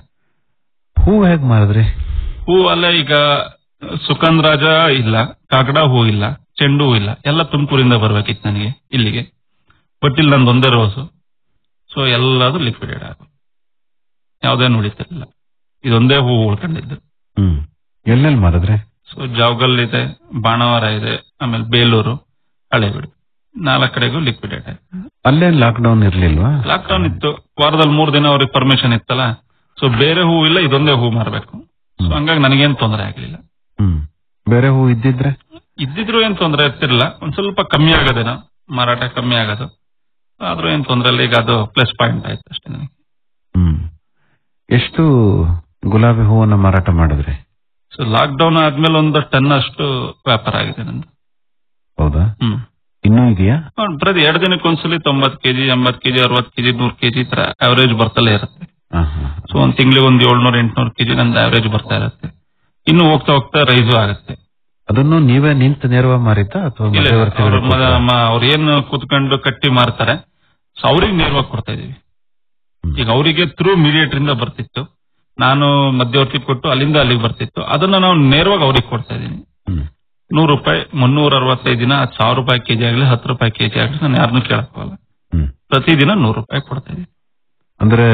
ಹೂ ಹೇಗ್ ಮಾರಿದ್ರಿ ಹೂ ಅಲ್ಲೇ ಈಗ ಸುಗಂಧರಾಜ ಇಲ್ಲ ಕಾಕಡ ಹೂ ಇಲ್ಲ ಚೆಂಡು ಹೂ ಇಲ್ಲ ಎಲ್ಲ ತುಮಕೂರಿಂದ ಬರ್ಬೇಕಿತ್ತು ನನಗೆ ಇಲ್ಲಿಗೆ ಬಟ್ ಇಲ್ಲಿ ನಂದು ಒಂದೇ ರೋಸು ಸೊ ಎಲ್ಲದು ಲಿಕ್ವಿಡೇಟ್ ಆಗ ಯಾವ್ದೇನು ಉಳಿತಿರ್ಲಿಲ್ಲ ಇದೊಂದೇ ಹೂ ಉಳ್ಕೊಂಡಿದ್ದು ಹ್ಮ್ ಎಲ್ಲೆಲ್ಲಿ ಮಾರಿದ್ರಿ ಸೊ ಜಾವಗಲ್ ಇದೆ ಬಾಣವಾರ ಇದೆ ಆಮೇಲೆ ಬೇಲೂರು ಹಳೇಬೀಡು ನಾಲ್ಕು ಕಡೆಗೂ ಲಿಕ್ವಿಡೇಟ್ ಆಯ್ತು ಅಲ್ಲೇನ್ ಲಾಕ್ಡೌನ್ ಇರ್ಲಿಲ್ವಾ ಲಾಕ್ಡೌನ್ ಇತ್ತು ವಾರದಲ್ಲಿ ಮೂರ್ ದಿನ ಅವ್ರಿಗೆ ಪರ್ಮಿಷನ್ ಇತ್ತಲ್ಲ ಸೊ ಬೇರೆ ಹೂ ಇಲ್ಲ ಇದೊಂದೇ ಹೂ ಮಾರಬೇಕು ಸೊ ಹಂಗಾಗಿ ನನಗೇನು ತೊಂದರೆ ಆಗ್ಲಿಲ್ಲ ಹ್ಮ್ ಬೇರೆ ಹೂ ಇದ್ದಿದ್ರೆ ಇದ್ದಿದ್ರು ಏನ್ ತೊಂದರೆ ಇರ್ತಿರ್ಲಿಲ್ಲ ಒಂದ್ ಸ್ವಲ್ಪ ಕಮ್ಮಿ ಆಗೋದೇನೋ ಮಾರಾಟ ಕಮ್ಮಿ ಆಗೋದು ಆದ್ರೂ ಏನ್ ತೊಂದರೆ ಇಲ್ಲ ಈಗ ಅದು ಪ್ಲಸ್ ಪಾಯಿಂಟ್ ಆಯ್ತು ಅಷ್ಟೇ ನನಗೆ ಹ್ಮ್ ಎಷ್ಟು ಗುಲಾಬಿ ಹೂವನ್ನ ಮಾರಾಟ ಮಾಡಿದ್ರಿ ಸೊ ಲಾಕ್ ಡೌನ್ ಆದ್ಮೇಲೆ ಒಂದು ಟನ್ ಅಷ್ಟು ವ್ಯಾಪಾರ ಆಗಿದೆ ನಂದು ಹೌದಾ ಹ್ಮ್ ಇನ್ನೂ ಇದೆಯಾ ಅವ್ನ್ ಪ್ರತಿ ಎರಡು ದಿನಕ್ಕೆ ಒಂದ್ಸಲಿ ತೊಂಬತ್ ಕೆಜಿ ಎಂಬತ್ ಕೆಜಿ ಅರವತ್ ಕೆಜಿ ನೂರ್ ಕೆಜಿ ತರ ಅವರೇಜ್ ಬರ್ತಲೇ ಇರುತ್ತೆ ಹಾ, ಹಾ. ಸೊ ಒಂದ್ ತಿಂಗಳಿಗೆ ಒಂದ್ ಏಳ್ನೂರ್ ಎಂಟ್ನೂರ್ ಕೆಜಿ ನಂದು ಅವರೇಜ್ ಬರ್ತಾ ಇರುತ್ತೆ ಇನ್ನು ಹೋಗ್ತಾ ಹೋಗ್ತಾ ರೈಸು ಆಗುತ್ತೆ ಅದನ್ನು ನೀವೇ ನಿಂತು ನೇರವಾಗಿ ಮಾರಿದ್ದ ಅಥವಾ ಇಲ್ಲ ಮಧ್ಯವರ್ತಿಗಳು ಕೊಟ್ರಾ? ಅವ್ರು ಏನು ಕುತ್ಕೊಂಡು ಕಟ್ಟಿ ಮಾರ್ತಾರೆ ಸೊ ಅವ್ರಿಗೆ ನೇರವಾಗಿ ಕೊಡ್ತಾ ಇದೀವಿ ಹ್ಮ್. ಈಗ ಅವರಿಗೆ ಥ್ರೂ ಮೀಡಿಯೇಟರ್ ಇಂದ ಬರ್ತಿತ್ತು ನಾನು ಮಧ್ಯವರ್ತಿ ಕೊಟ್ಟು ಅಲ್ಲಿಂದ ಅಲ್ಲಿಗೆ ಬರ್ತಿತ್ತು ಅದನ್ನ ನಾವು ನೇರವಾಗಿ ಅವ್ರಿಗೆ ಕೊಡ್ತಾ ಇದೀನಿ ಹ್ಮ್. ನೂರು ರೂಪಾಯಿ ಮುನ್ನೂರ ಅರವತ್ತೈದು ದಿನ ಅದ್ ಸಾವಿರ ರೂಪಾಯಿ ಕೆಜಿ ಆಗಲಿ ಹತ್ತು ರೂಪಾಯಿ ಕೆಜಿ ಆಗಲಿ ನಾನು ಯಾರನ್ನೂ ಕೇಳಕ್ಕೋಲ್ಲ ಹ್ಮ್. ಪ್ರತಿದಿನ ನೂರು ರೂಪಾಯಿ ಕೊಡ್ತಾ ಇದೀನಿ ಅಂದ್ರೆ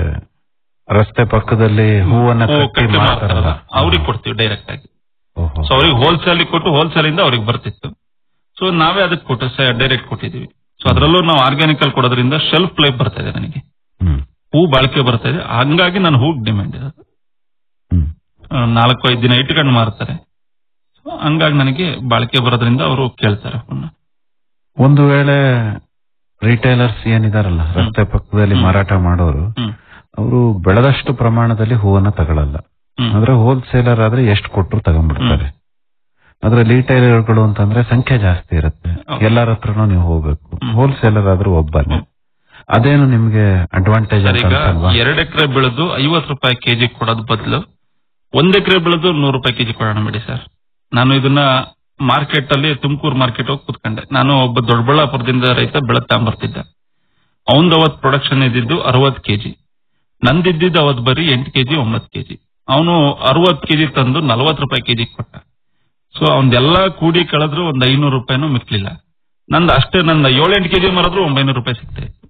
ರಸ್ತೆ ಪಕ್ಕದಲ್ಲಿ ಹೂವನ್ನ ಹೂ ಕಟ್ಟಿ ಕಟ್ಟಿ ಮಾರ್ತಾರಲ್ಲ ಮಾರ್ತಾರಲ್ಲ ಅವ್ರಿಗೆ ಕೊಡ್ತೀವಿ ಡೈರೆಕ್ಟ್ ಆಗಿ ಓಹೋ. ಸೊ ಅವ್ರಿಗೆ ಹೋಲ್ಸೇಲ್ ಕೊಟ್ಟು ಹೋಲ್ಸೇಲ್ ಇಂದ ಅವ್ರಿಗೆ ಬರ್ತಿತ್ತು ಸೊ ನಾವೇ ಅದಕ್ಕೆ ಕೊಟ್ಟು ಡೈರೆಕ್ಟ್ ಕೊಟ್ಟಿದೀವಿ ಸೊ ಅದರಲ್ಲೂ ನಾವು ಆರ್ಗ್ಯಾನಿಕ್ ಅಲ್ಲಿ ಕೊಡೋದ್ರಿಂದ ಶೆಲ್ಫ್ ಲೈಫ್ ಬರ್ತಾ ಇದೆ ನನಗೆ ಹ್ಮ್. ಹೂ ಬಾಳಿಕೆ ಬರ್ತಾ ಇದೆ ಹಂಗಾಗಿ ನಾನು ಹೂ ಡಿಮ್ಯಾಂಡ್ ಇರೋದು ಹ್ಮ್. ಆ, ನಾಲ್ಕು ಐದು ದಿನ ಇಟ್ಕೊಂಡು ಮಾರ್ತಾರೆ So, ಹಂಗಾಗಿ ನನಗೆ ಬಾಳಿಕೆ ಬರೋದ್ರಿಂದ ಅವರು ಕೇಳ್ತಾರೆ ಹೂನ ಒಂದು ವೇಳೆ ರಿಟೇಲರ್ಸ್ ಏನಿದಾರಲ್ಲ ರಸ್ತೆ ಪಕ್ಕದಲ್ಲಿ ಹ್ಮ್. ಮಾರಾಟ ಮಾಡೋರು ಹ್ಮ್ ಅವರು ಬೆಳೆದಷ್ಟು ಪ್ರಮಾಣದಲ್ಲಿ ಹೂವನ್ನ ತಗೊಳಲ್ಲ ಹ್ಮ್. ಅಂದ್ರೆ ಹೋಲ್ಸೇಲರ್ ಆದ್ರೆ ಎಷ್ಟು ಕೊಟ್ಟರು ತಗೊಂಡ್ಬಿಡ್ತಾರೆ ಆದ್ರೆ ರಿಟೈಲರ್ಗಳು ಅಂತಂದ್ರೆ ಸಂಖ್ಯೆ ಜಾಸ್ತಿ ಇರುತ್ತೆ ಹೌದು. ಎಲ್ಲರ ಹತ್ರನೂ ನೀವು ಹೋಗ್ಬೇಕು ಹ್ಮ್. ಹೋಲ್ಸೇಲರ್ ಆದ್ರೂ ಒಬ್ಬನೇ ಹ್ಮ್. ಅದೇನು ನಿಮ್ಗೆ ಅಡ್ವಾಂಟೇಜ್ ಸರ್ ಅಂತ ಈಗ ಅನ್ಸಲ್ವಾ ಎರಡ್ ಎಕರೆ ಬೆಳೆದು ಐವತ್ತು ರೂಪಾಯಿ ಕೆಜಿ ಕೊಡೋದ್ ಬದಲು ಒಂದ್ ಎಕರೆ ಬೆಳೆದು ನೂರು ರೂಪಾಯಿ ಕೆಜಿ ಕೊಡೋಣ ಬಿಡಿ ಸರ್ ನಾನು ಇದನ್ನ ಮಾರ್ಕೆಟ್ ಅಲ್ಲಿ ತುಮಕೂರು ಮಾರ್ಕೆಟ್ ಹೋಗಿ ಕುತ್ಕೊಂಡೆ ನಾನು ಒಬ್ಬ ದೊಡ್ಡಬಳ್ಳಾಪುರದಿಂದ ರೈತ ಬೆಳೆದ್ ತಗೊಂಬರ್ತಿದ್ದೆ ಅವನ್ದು ಅವತ್ ಪ್ರೊಡಕ್ಷನ್ ಇದ್ದಿದ್ದು ಅರವತ್ ಕೆಜಿ ನಂದಿದ್ದಿದ್ದು ಅವತ್ ಬರೀ ಎಂಟು ಕೆಜಿ ಒಂಬತ್ತು ಕೆಜಿ ಅವನು ಅರವತ್ ಕೆಜಿ ತಂದು ನಲವತ್ತು ರೂಪಾಯಿ ಕೆಜಿ ಕೊಟ್ಟ ಸೊ ಅವನ್ದೆಲ್ಲ ಕೂಡಿ ಕಳೆದ್ರು ಒಂದ್ ಐನೂರು ರೂಪಾಯಿನೂ ಮಿಕ್ಲಿಲ್ಲ ನಂದು ಅಷ್ಟೇ ನನ್ನ ಏಳೆಂಟು ಕೆಜಿ ಮಾರಿದ್ರು ಒಂಬೈನೂರು ರೂಪಾಯಿ ಸಿಗ್ತಾ ಇತ್ತು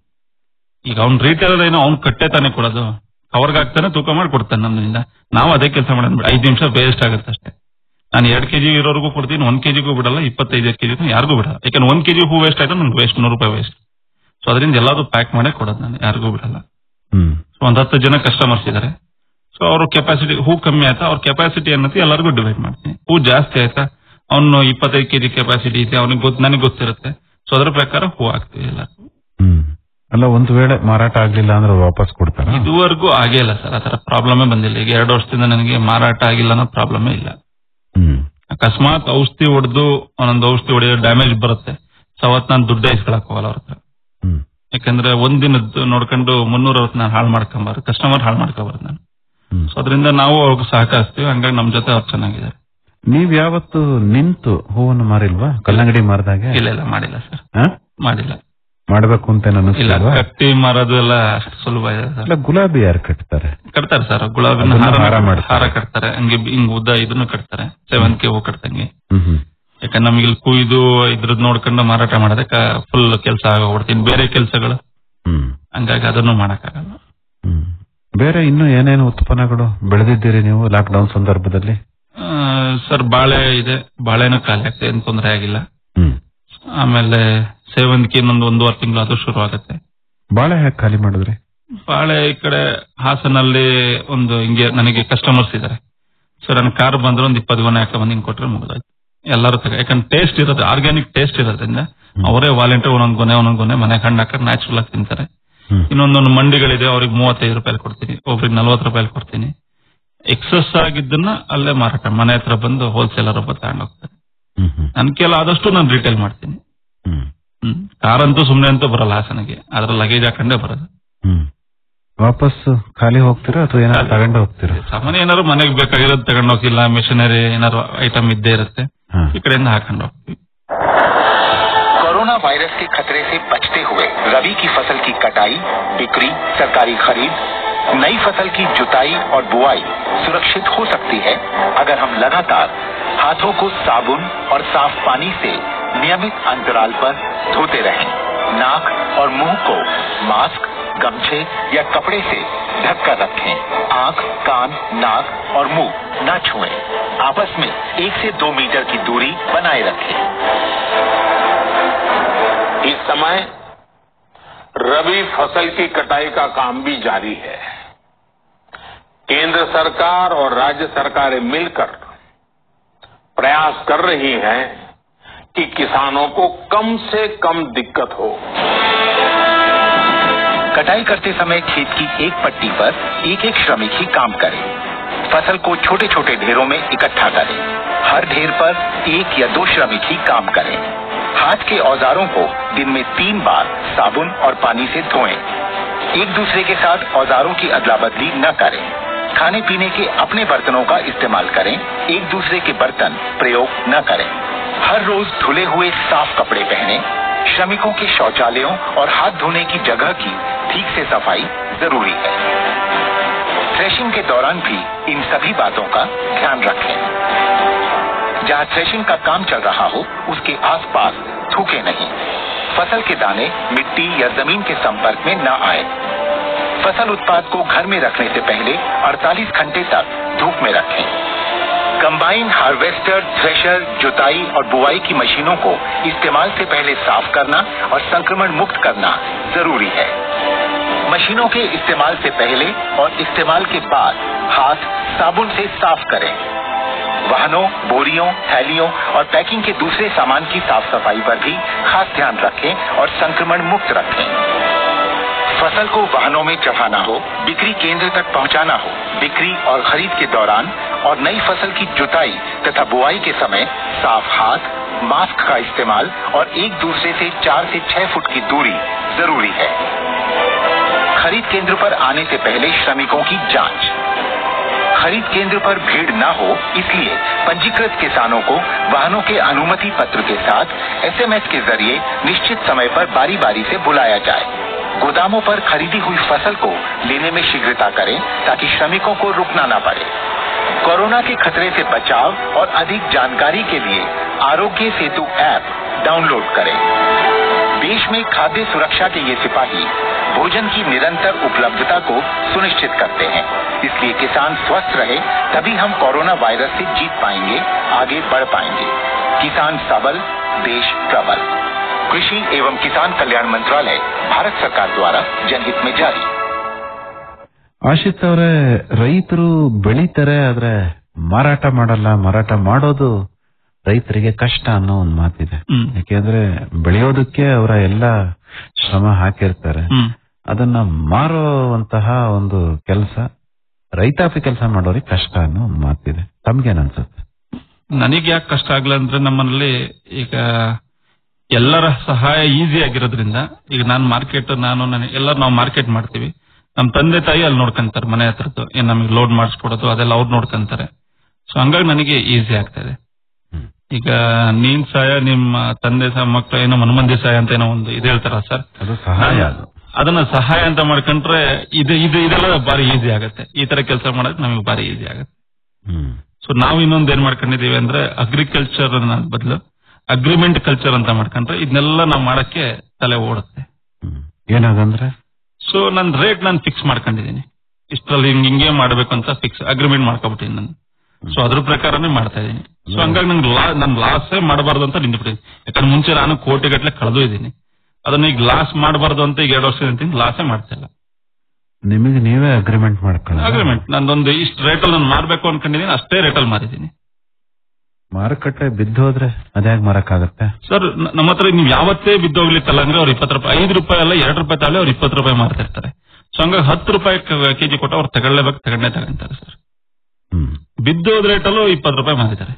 ಈಗ ಅವ್ನ್ ರಿಟೇಲರ್ ಏನೋ ಅವ್ನ್ ಕಟ್ಟೆ ತಾನೇ ಕೊಡೋದು ಕವರ್ಗೆ ಹಾಕ್ತಾನೆ ತೂಕ ಮಾಡಿ ಕೊಡ್ತಾನೆ ನಮ್ಮಿಂದ ನಾವು ಅದೇ ಕೆಲಸ ಮಾಡೋಣ ಐದು ನಿಮಿಷ ವೇಸ್ಟ್ ಆಗುತ್ತೆ ಅಷ್ಟೇ ನಾನು ಎರಡ್ ಕೆಜಿ ಇರೋರ್ಗೂ ಕೊಡ್ತೀನಿ ಒಂದ್ ಕೆಜಿಗೂ ಬಿಡಲ್ಲ ಇಪ್ಪತ್ತೈದು ಕೆಜಿ ಯಾರಿಗೂ ಬಿಡಲ್ಲ ಯಾಕಂದ್ರೆ ಒಂದ್ ಕೆಜಿ ಹೂ ವೇಸ್ಟ್ ಆಯ್ತು ನನ್ಗೆ ವೇಸ್ಟ್ ನೂರು ರೂಪಾಯಿ ವೇಸ್ಟ್ ಸೊ ಅದರಿಂದ ಎಲ್ಲಾದ್ರು ಪ್ಯಾಕ್ ಮಾಡೇ ಕೊಡೋದು ನಾನು ಯಾರಿಗೂ ಬಿಡಲ್ಲ ಹ್ಮ್ ಸೊ ಒಂದ್ ಹತ್ತು ಜನ ಕಸ್ಟಮರ್ಸ್ ಇದಾರೆ ಸೊ ಅವ್ರ ಕೆಪಾಸಿಟಿ ಹೂ ಕಮ್ಮಿ ಆಯ್ತಾ ಅವ್ರ ಕೆಪಾಸಿಟಿ ಅನ್ನತಿ ಎಲ್ಲರಿಗೂ ಡಿವೈಡ್ ಮಾಡ್ತೀನಿ ಹೂ ಜಾಸ್ತಿ ಆಯ್ತಾ ಅವ್ನು ಇಪ್ಪತ್ತೈದು ಕೆಜಿ ಕೆಪಾಸಿಟಿ ಇದೆ ಅವ್ನಿಗೆ ಗೊತ್ತು ನನಗೆ ಗೊತ್ತಿರುತ್ತೆ ಸೊ ಅದ್ರ ಪ್ರಕಾರ ಹೂ ಹಾಕ್ತೀವಿ ಎಲ್ಲ ಹ್ಮ್ ಅಲ್ಲ ಒಂದ್ ವೇಳೆ ಮಾರಾಟ ಆಗ್ಲಿಲ್ಲ ಅಂದ್ರೆ ವಾಪಸ್ ಕೊಡ್ತಾರ ಇದುವರೆಗೂ ಆಗೇ ಇಲ್ಲ ಸರ್ ಆತರ ಪ್ರಾಬ್ಲಮೇ ಬಂದಿಲ್ಲ ಈಗ ಎರಡು ವರ್ಷದಿಂದ ನನಗೆ ಮಾರಾಟ ಆಗಿಲ್ಲ ಅನ್ನೋ ಪ್ರಾಬ್ಲಮೇ ಇಲ್ಲ ಹ್ಮ್ ಅಕಸ್ಮಾತ್ ಔಷಧಿ ಹೊಡೆದು ಒಂದೊಂದು ಔಷಧಿ ಹೊಡೆಯೋ ಡ್ಯಾಮೇಜ್ ಬರುತ್ತೆ ಸೊ ಅವತ್ ನಾನು ದುಡ್ಡು ಇಸ್ಕೊಳಕ್ ಹೋಗಲ್ಲ ಅವ್ರ ಹತ್ರ ಹ್ಮ್ ಯಾಕಂದ್ರೆ ಒಂದಿನದ್ದು ನೋಡ್ಕೊಂಡು ಮುನ್ನೂರ ಅರವತ್ತು ನಾನು ಹಾಳು ಮಾಡ್ಕೊಂಬಾರ್ದು ಕಸ್ಟಮರ್ ಹಾಳು ಮಾಡ್ಕೋಬಾರ್ದು ನಾನು ಹ್ಮ್ ಸೊ ಅದರಿಂದ ನಾವು ಅವ್ರಿಗೆ ಸಹಕರಿಸ್ತೀವಿ ಹಂಗಾಗಿ ನಮ್ ಜೊತೆ ಅವ್ರು ಚೆನ್ನಾಗಿದ್ದಾರೆ ನೀವ್ ಯಾವತ್ತು ನಿಂತು ಹೂವನ್ನು ಮಾರಿಲ್ವಾ ಕಲ್ಲಂಗಡಿ ಮಾರಿದಾಗೆ ಇಲ್ಲ ಇಲ್ಲ ಮಾಡಿಲ್ಲ ಸರ್ ಹಾ? ಮಾಡಿಲ್ಲ ಮಾಡ್ಬೇಕು ಅಂತ ಇಲ್ಲ ಅನ್ನಿಸ್ತಿಲ್ವಾ ಕಟ್ಟಿ ಮಾರೋದು ಎಲ್ಲ ಅಷ್ಟು ಸುಲಭ ಇದೆ ಸರ್ ಅಲ್ಲ ಗುಲಾಬಿ ಯಾರು ಕಟ್ತಾರೆ ಕಟ್ತಾರೆ ಸರ್ ಗುಲಾಬಿನ ಅದನ್ನ ಹಾರ ಹಾರ ಮಾಡ್ತಾರೆ. ಹಾರ ಕಟ್ತಾರೆ ಹಂಗೆ ಬಿ- ಹಿಂಗ್ ಉದ್ದ ಇದನ್ನು ಕಟ್ತಾರೆ ಸೇವಂತಿಗೆ ಹೂ ಕಟ್ತಂಗೆ ಹ್ಮ್ ಹ್ಮ್ ಯಾಕಂದ್ರೆ ನಮಗೆ ಇಲ್ಲಿ ಕುಯ್ದು ಇದ್ರದ್ ನೋಡ್ಕೊಂಡು ಮಾರಾಟ ಮಾಡೋದಕ್ಕೆ ಫುಲ್ ಕೆಲಸ ಆಗೋಗ್ಬಿಡ್ತೀನಿ ಬೇರೆ ಕೆಲಸಗಳು ಹ್ಮ್ ಹಂಗಾಗಿ ಅದನ್ನು ಮಾಡಕ್ಕಾಗಲ್ಲ ಹ್ಮ್ ಬೇರೆ ಇನ್ನು ಏನೇನು ಉತ್ಪನ್ನಗಳು ಬೆಳೆದಿದ್ದೀರಿ ನೀವು ಲಾಕ್ಡೌನ್ ಸಂದರ್ಭದಲ್ಲಿ ಆ, ಸರ್ ಬಾಳೆ ಇದೆ ಬಾಳೆನೂ ಖಾಲಿ ಆಗ್ತದೆ ಏನ್ ತೊಂದರೆ ಆಗಿಲ್ಲ ಹ್ಮ್ ಆಮೇಲೆ ಸೇವಂತಿಗೆ ಇನ್ನೊಂದು ಒಂದೂವರೆ ತಿಂಗಳು ಅದು ಶುರು ಆಗುತ್ತೆ ಬಾಳೆ ಹೇಗೆ ಖಾಲಿ ಮಾಡಿದ್ರಿ ಬಾಳೆ ಈ ಕಡೆ ಹಾಸನಲ್ಲಿ ಒಂದು ಹಿಂಗೆ ನನಗೆ ಕಸ್ಟಮರ್ಸ್ ಇದಾರೆ ಸೊ ನನ್ನ ಕಾರ್ ಬಂದ್ರೆ ಒಂದು ಇಪ್ಪತ್ತು ಗೊನೆ ಹಾಕ ಬಂದು ಹಿಂಗ್ ಕೊಟ್ರೆ ಮುಗಿದಾಯ್ತು ಎಲ್ಲರೂ ತಗ ಯಾಕಂದ್ರೆ ಟೇಸ್ಟ್ ಇರೋದು ಆರ್ಗ್ಯಾನಿಕ್ ಟೇಸ್ಟ್ ಇರೋದ್ರಿಂದ ಅವರೇ ವಾಲಂಟಿಯರ್ ಒಂದೊಂದು ಗೊನೆ ಒಂದೊಂದು ಗೊನೆ ಮನೆಗೆ ಹಣ್ಣು ಹಾಕಿ ನ್ಯಾಚುರಲ್ ಆಗಿ ತಿಂತಾರೆ ಹ್ಮ್ ಇನ್ನೊಂದೊಂದು ಮಂಡಿಗಳಿದೆ ಅವ್ರಿಗೆ ಮೂವತ್ತೈದು ರೂಪಾಯಿ ಕೊಡ್ತೀನಿ ಒಬ್ರಿಗೆ ನಲ್ವತ್ತು ರೂಪಾಯಿ ಕೊಡ್ತೀನಿ ಎಕ್ಸಸ್ ಆಗಿದ್ದನ್ನ ಅಲ್ಲೇ ಮಾರಾಟ ಮನೆ ಹತ್ರ ಬಂದು ಹೋಲ್ಸೇಲರ್ ಒಬ್ಬ ತಗೊಂಡು ಹೋಗ್ತಾರೆ ಹ್ಮ್ ಹ್ಮ್ ನನ್ ಕೆಲ ಆದಷ್ಟು ನಾನು ರಿಟೇಲ್ ಮಾಡ್ತೀನಿ ಹ್ಮ್ ಹ್ಮ್ ಕಾರ್ ಅಂತೂ ಸುಮ್ನೆ ಅಂತೂ ಬರಲ್ಲ ಹಾಸನಿಗೆ ಅದ್ರ ಲಗೇಜ್ ಹಾಕೊಂಡೇ ಬರೋದು ಹ್ಮ್ ವಾಪಸ್ ಖಾಲಿ ಹೋಗ್ತೀರಾ ಅಥವಾ ಏನಾದ್ರು ತಗೊಂಡು ಹೋಗ್ತೀರಾ ಸಾಮಾನ್ಯ ಏನಾದ್ರು ಮನೆಗೆ ಬೇಕಾಗಿರೋದು ತಗೊಂಡು ಹೋಗಿಲ್ಲ ಮಿಷನರಿ ಏನಾದ್ರು ಐಟಮ್ ಇದ್ದೇ ಇರುತ್ತೆ ಹಾ ಈ ಕಡೆಯಿಂದ ಹಾಕೊಂಡು ಹೋಗ್ತೀವಿ कोरोना वायरस के खतरे से बचते हुए रबी की फसल की कटाई बिक्री सरकारी खरीद नई फसल की जुताई और बुआई सुरक्षित हो सकती है अगर हम लगातार हाथों को साबुन और साफ पानी से नियमित अंतराल पर धोते रहें नाक और मुंह को मास्क गमछे या कपड़े से ढककर रखें आंख कान नाक और मुंह न छुएं आपस में एक से दो मीटर की दूरी बनाए रखें इस समय रबी फसल की कटाई का काम भी जारी है केंद्र सरकार और राज्य सरकारें मिलकर प्रयास कर रही हैं कि किसानों को कम से कम दिक्कत हो कटाई करते समय खेत की एक पट्टी पर एक एक श्रमिक ही काम करे फसल को छोटे छोटे ढेरों में इकट्ठा करें हर ढेर पर एक या दो श्रमिक ही काम करें हाथ के औजारों को दिन में तीन बार साबुन और पानी से धोएं एक दूसरे के साथ औजारों की अदला बदली न करें खाने पीने के अपने बर्तनों का इस्तेमाल करें एक दूसरे के बर्तन प्रयोग न करें हर रोज धुले हुए साफ कपड़े पहने श्रमिकों के शौचालयों और हाथ धोने की जगह की ठीक से सफाई जरूरी है थ्रेशिंग के दौरान भी इन सभी बातों का ध्यान रखें जहां थ्रेशिंग का काम चल रहा हो उसके आसपास थूके नहीं फसल के दाने मिट्टी या जमीन के संपर्क में न आए फसल उत्पाद को घर में रखने से पहले 48 घंटे तक धूप में रखें कंबाइन हार्वेस्टर थ्रेशर जुताई और बुआई की मशीनों को इस्तेमाल से पहले साफ करना और संक्रमण मुक्त करना जरूरी है मशीनों के इस्तेमाल से पहले और इस्तेमाल के बाद हाथ साबुन से साफ करें वाहनों बोरियों थैलियों और पैकिंग के दूसरे सामान की साफ सफाई पर भी खास ध्यान रखें और संक्रमण मुक्त रखें फसल को वाहनों में चढ़ाना हो बिक्री केंद्र तक पहुंचाना हो बिक्री और खरीद के दौरान और नई फसल की जुताई तथा बुआई के समय साफ हाथ मास्क का इस्तेमाल और एक दूसरे से चार से छह फुट की दूरी जरूरी है खरीद केंद्र पर आने से पहले श्रमिकों की जांच खरीद केंद्र पर भीड़ न हो इसलिए पंजीकृत किसानों को वाहनों के अनुमति पत्र के साथ एसएमएस के जरिए निश्चित समय पर बारी बारी से बुलाया जाए गोदामों पर खरीदी हुई फसल को लेने में शीघ्रता करें ताकि श्रमिकों को रुकना न पड़े कोरोना के खतरे से बचाव और अधिक जानकारी के लिए आरोग्य सेतु ऐप डाउनलोड करें देश में खाद्य सुरक्षा के ये सिपाही भोजन की निरंतर उपलब्धता को सुनिश्चित करते हैं इसलिए किसान स्वस्थ रहे तभी हम कोरोना वायरस से जीत पाएंगे आगे बढ़ पाएंगे किसान सबल देश प्रबल कृषि एवं किसान कल्याण मंत्रालय भारत सरकार द्वारा जनहित में जारी ಆಶಿತ್ ಅವರೇ ರೈತರು ಬೆಳೀತಾರೆ ಆದ್ರೆ ಮಾರಾಟ ಮಾಡಲ್ಲ ಮಾರಾಟ ಮಾಡೋದು ರೈತರಿಗೆ ಕಷ್ಟ ಅನ್ನೋ ಒಂದು ಮಾತಿದೆ ಹ್ಮ್. ಯಾಕೆಂದ್ರೆ ಬೆಳೆಯೋದಕ್ಕೆ ಅವರ ಎಲ್ಲ ಶ್ರಮ ಹಾಕಿರ್ತಾರೆ ಹ್ಮ್ ಅದನ್ನ ಮಾರುವಂತಹ ಒಂದು ಕೆಲಸ ರೈತಾಪಿ ಕೆಲಸ ಮಾಡೋರಿಗೆ ಕಷ್ಟ ಅನ್ನೋ ಒಂದು ಮಾತಿದೆ ತಮ್ಗೇನ್ ಅನ್ಸುತ್ತೆ ನನಗೆ ಯಾಕೆ ಕಷ್ಟ ಆಗ್ಲ ಅಂದ್ರೆ ನಮ್ಮಲ್ಲಿ ಈಗ ಎಲ್ಲರ ಸಹಾಯ ಈಸಿ ಆಗಿರೋದ್ರಿಂದ ಈಗ ನಾನು ಮಾರ್ಕೆಟ್ ನಾನು ನನಗೆ ಎಲ್ಲರೂ ನಾವು ಮಾರ್ಕೆಟ್ ಮಾಡ್ತೀವಿ ನಮ್ ತಂದೆ ತಾಯಿ ಅಲ್ಲಿ ನೋಡ್ಕೊಂತಾರೆ ಮನೆ ಹತ್ರದ್ದು ಏನ್ ನಮಗೆ ಲೋಡ್ ಮಾಡಿಸ್ಕೊಡೋದು ಅದೆಲ್ಲ ಅವ್ರು ನೋಡ್ಕೊಂತಾರೆ ಸೊ ಹಂಗಾಗಿ ನನಗೆ ಈಸಿ ಆಗ್ತಾ ಇದೆ ಹ್ಮ್. ಈಗ ನೀನ್ ಸಹಾಯ ನಿಮ್ಮ ತಂದೆ ಸಹ ಮಕ್ಕಳು ಏನೋ ಮನಮಂದಿ ಸಹಾಯ ಅಂತ ಏನೋ ಒಂದು ಇದು ಹೇಳ್ತಾರ ಸರ್ ಅದು ಸಹಾಯ ಅದು ಅದನ್ನ ಸಹಾಯ ಅಂತ ಮಾಡ್ಕೊಂಡ್ರೆ ಇದು ಇದು ಇದೆಲ್ಲ ಬಾರಿ ಈಸಿ ಆಗುತ್ತೆ ಈ ತರ ಕೆಲಸ ಮಾಡೋದು ನಮಗೆ ಬಾರಿ ಈಸಿ ಆಗುತ್ತೆ ಹ್ಮ್ ಸೊ ನಾವು ಇನ್ನೊಂದ್ ಏನ್ ಮಾಡ್ಕೊಂಡಿದೀವಿ ಅಂದ್ರೆ ಅಗ್ರಿಕಲ್ಚರ್ ಬದಲು ಅಗ್ರಿಮೆಂಟ್ ಕಲ್ಚರ್ ಅಂತ ಮಾಡ್ಕೊಂಡ್ರೆ ಇದನ್ನೆಲ್ಲ ನಾವು ಮಾಡಕ್ಕೆ ತಲೆ ಓಡುತ್ತೆ ಹ್ಮ್ ಏನಾಗಂದ್ರೆ ಸೊ ನನ್ ರೇಟ್ ನಾನು ಫಿಕ್ಸ್ ಮಾಡ್ಕೊಂಡಿದೀನಿ ಇಷ್ಟರಲ್ಲಿ ಹಿಂಗ್ ಹಿಂಗೆ ಮಾಡ್ಬೇಕು ಅಂತ ಫಿಕ್ಸ್ ಅಗ್ರಿಮೆಂಟ್ ಮಾಡ್ಕೊಬಿಟ್ಟಿನಿ ನಾನು ಸೊ ಅದ್ರ ಪ್ರಕಾರನೇ ಮಾಡ್ತಾ ಇದೀನಿ ಸೊ ಹಂಗಾಗಿ ನಂಗೆ ಲಾ ನನ್ ಲಾಸೇ ಮಾಡಬಾರ್ದು ಅಂತ ನಿಂತ್ಬಿಟ್ಟಿದ್ದೀನಿ ಯಾಕಂದ್ರೆ ಮುಂಚೆ ನಾನು ಕೋಟಿ ಗಟ್ಟಲೆ ಕಳೆದು ಇದ್ದೀನಿ ಅದನ್ನ ಈಗ ಲಾಸ್ ಮಾಡಬಾರ್ದು ಅಂತ ಈಗ ಎರಡು ವರ್ಷದಿಂದ ಲಾಸೇ ಮಾಡ್ತಾ ಇಲ್ಲ ನಿಮಗೆ ನೀವೇ ಅಗ್ರಿಮೆಂಟ್ ಮಾಡ್ಕೊಳ್ಳ ಅಗ್ರಿಮೆಂಟ್ ನಂದೊಂದು ಇಷ್ಟು ರೇಟಲ್ಲಿ ನಾನು ಮಾರ್ಬೇಕು ಅನ್ಕೊಂಡಿದ್ದೀನಿ ಅಷ್ಟೇ ರೇಟಲ್ಲಿ ಮಾರಿದ್ದೀನಿ ಮಾರುಕಟ್ಟೆ ಬಿದ್ದೋದ್ರೆ ಅದ್ಯಾಗ ಮಾರಕ್ಕಾಗತ್ತೆ ಸರ್ ನ- ನಮ್ಮ ಹತ್ರ ನೀವು ಯಾವತ್ತೇ ಬಿದ್ದೋಗ್ಲಿಕ್ಕಲ್ಲ ಅಂದ್ರೆ ಅವ್ರು ಇಪ್ಪತ್ತು ರೂಪಾಯಿ ಐದು ರೂಪಾಯಿ ಅಲ್ಲ ಎರಡು ರೂಪಾಯಿ ತಾಳೆ ಅವ್ರು ಇಪ್ಪತ್ತು ರೂಪಾಯಿ ಮಾರ್ತಾ ಇರ್ತಾರೆ ಸೊ ಹಂಗಾಗಿ ಹತ್ತು ರೂಪಾಯಿ ಕೆಜಿ ಕೊಟ್ಟು ಅವ್ರು ತಗೊಳ್ಳೇಬೇಕು ತಗೊಂಡೇ ತಗೊಂತಾರೆ ಸರ್ ಹ್ಮ್ ಬಿದ್ದೋದ್ ರೇಟಲ್ಲೂ ಇಪ್ಪತ್ತು ರೂಪಾಯಿ ಮಾರಿದ್ದಾರೆ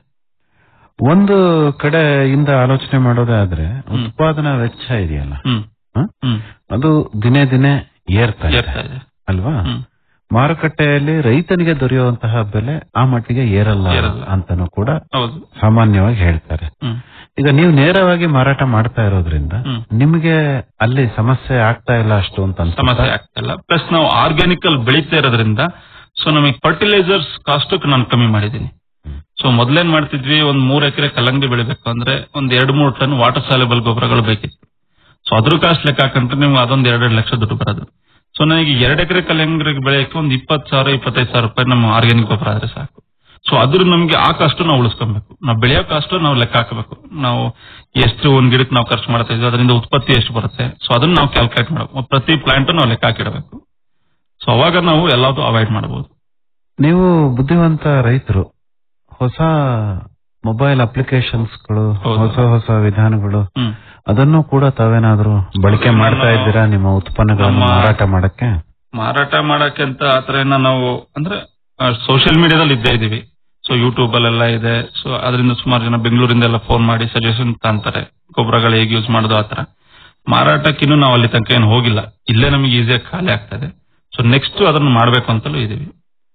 ಒಂದು ಕಡೆಯಿಂದ ಆಲೋಚನೆ ಮಾಡೋದಾದ್ರೆ ಹ್ಮ್. ಉತ್ಪಾದನಾ ವೆಚ್ಚ ಇದೆಯಲ್ಲ ಹ್ಮ್ ಹ? ಹ್ಮ್ ಅದು ದಿನೇ ದಿನೇ ಏರ್ತಾ ಇದೆ ಏರ್ತಾ ಇದೆ ಅಲ್ವಾ ಹ್ಮ್ ಮಾರುಕಟ್ಟೆಯಲ್ಲಿ ರೈತನಿಗೆ ದೊರೆಯುವಂತಹ ಬೆಲೆ ಆ ಮಟ್ಟಿಗೆ ಏರಲ್ಲ ಏರಲ್ಲ. ಅಂತಾನೂ ಕೂಡ ಹೌದು ಸಾಮಾನ್ಯವಾಗಿ ಹೇಳ್ತಾರೆ ಹ್ಮ್ ಈಗ ನೀವು ನೇರವಾಗಿ ಮಾರಾಟ ಮಾಡ್ತಾ ಇರೋದ್ರಿಂದ ಹ್ಮ್. ನಿಮಗೆ ಅಲ್ಲಿ ಸಮಸ್ಯೆ ಆಗ್ತಾ ಇಲ್ಲ ಅಷ್ಟು ಅಂತ ಅನ್ಸುತ್ತಾ? ಸಮಸ್ಯೆ ಆಗ್ತಿಲ್ಲ ಪ್ಲಸ್ ನಾವು ಆರ್ಗ್ಯಾನಿಕ್ ಅಲ್ಲಿ ಬೆಳೀತಾ ಇರೋದ್ರಿಂದ ಸೊ ನಮಗೆ ಫರ್ಟಿಲೈಸರ್ಸ್ ಕಾಸ್ಟ್ ನಾನು ಕಮ್ಮಿ ಮಾಡಿದ್ದೀನಿ ಸೊ ಮೊದ್ಲೇನ್ ಮಾಡ್ತಿದ್ವಿ ಒಂದ್ ಮೂರ್ ಎಕರೆ ಕಲ್ಲಂಗಡಿ ಬೆಳಿಬೇಕು ಅಂದ್ರೆ ಒಂದ್ ಎರಡ್ ಮೂರ್ ಟನ್ ವಾಟರ್ ಸಾಲೆಬಲ್ ಗೊಬ್ಬರಗಳು ಬೇಕಿತ್ತು ಸೊ ಅದ್ರ ಕಾಸ್ಟ್ ಲೆಕ್ಕ ಹಾಕೊಂಡ್ರೆ ನಿಮ್ಗೆ ಅದೊಂದ್ ಎರಡೆರಡು ಲಕ್ಷ ದುಡ್ಡು ಬರೋದು ಸೊ ನನಗೆ ಎರಡ್ ಎಕರೆ ಕಲ್ಲಂಗಡಿ ಬೆಳೆಯಕ್ಕೆ ಒಂದ್ ಇಪ್ಪತ್ತು ಸಾವಿರ ಇಪ್ಪತ್ತೈದು ಸಾವಿರ ರೂಪಾಯಿ ನಮ್ಮ ಆರ್ಗ್ಯಾನಿಕ್ ಗೊಬ್ಬರ ಆದ್ರೆ ಸಾಕು ಸೊ ಅದ್ರ ನಮ್ಗೆ ಆ ಕಾಸ್ಟ್ ನಾವು ಉಳಿಸ್ಕೊಬೇಕು ನಾವು ಬೆಳೆಯೋ ಕಾಸ್ಟ್ ನಾವು ಲೆಕ್ಕ ಹಾಕಬೇಕು ನಾವು ಎಷ್ಟು ಒಂದ್ ಗಿಡಕ್ಕೆ ನಾವು ಖರ್ಚು ಮಾಡ್ತಾ ಇದ್ವಿ ಅದರಿಂದ ಉತ್ಪತ್ತಿ ಎಷ್ಟು ಬರುತ್ತೆ ಸೊ ಅದನ್ನ ನಾವು ಕ್ಯಾಲ್ಕುಲೇಟ್ ಮಾಡಬೇಕು ಪ್ರತಿ ಪ್ಲಾಂಟ್ ನಾವು ಲೆಕ್ಕ ಹಾಕಿಡಬೇಕು ಸೊ ಅವಾಗ ನಾವು ಎಲ್ಲದೂ ಅವಾಯ್ಡ್ ಮಾಡಬಹುದು ನೀವು ಬುದ್ಧಿವಂತ ರೈತರು ಹೊಸ ಮೊಬೈಲ್ ಅಪ್ಲಿಕೇಶನ್ಸ್ಗಳು ಹೌದು. ಹೊಸ ಹೊಸ ವಿಧಾನಗಳು ಹ್ಮ್ ಅದನ್ನು ಕೂಡ ತಾವೇನಾದ್ರೂ ಬಳಕೆ ಹೌದು, ಮಾಡ್ತಾ ನಾನು- ಇದ್ದೀರಾ ನಿಮ್ಮ ಉತ್ಪನ್ನಗಳನ್ನು ನಮ್ಮ- ಮಾರಾಟ ಮಾಡಕ್ಕೆ ಮಾರಾಟ ಮಾಡಕ್ಕೆ ಅಂತ ಆತರ ಏನೋ ನಾವು ಅಂದ್ರೆ ಸೋಷಿಯಲ್ ಮೀಡಿಯಾದಲ್ಲಿ ಇದ್ದೇ ಇದೀವಿ ಸೊ ಯೂಟ್ಯೂಬ್ ಅಲ್ಲೆಲ್ಲ ಇದೆ ಸೊ ಅದರಿಂದ ಸುಮಾರು ಜನ ಬೆಂಗಳೂರಿಂದ ಎಲ್ಲ ಫೋನ್ ಮಾಡಿ ಸಜೆಷನ್ ತಾಂತಾರೆ ಗೊಬ್ಬರಗಳು ಹೇಗೆ ಯೂಸ್ ಮಾಡೋದು ಆತರ ಮಾರಾಟಕ್ಕಿನ್ನೂ ನಾವು ಅಲ್ಲಿ ತನಕ ಏನು ಹೋಗಿಲ್ಲ ಇಲ್ಲೇ ನಮಗೆ ಈಸಿಯಾಗಿ ಖಾಲಿ ಆಗ್ತದೆ ಸೊ ನೆಕ್ಸ್ಟ್ ಅದನ್ನ ಮಾಡ್ಬೇಕು ಅಂತಲೂ ಇದೀವಿ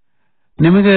ನಿಮಗೆ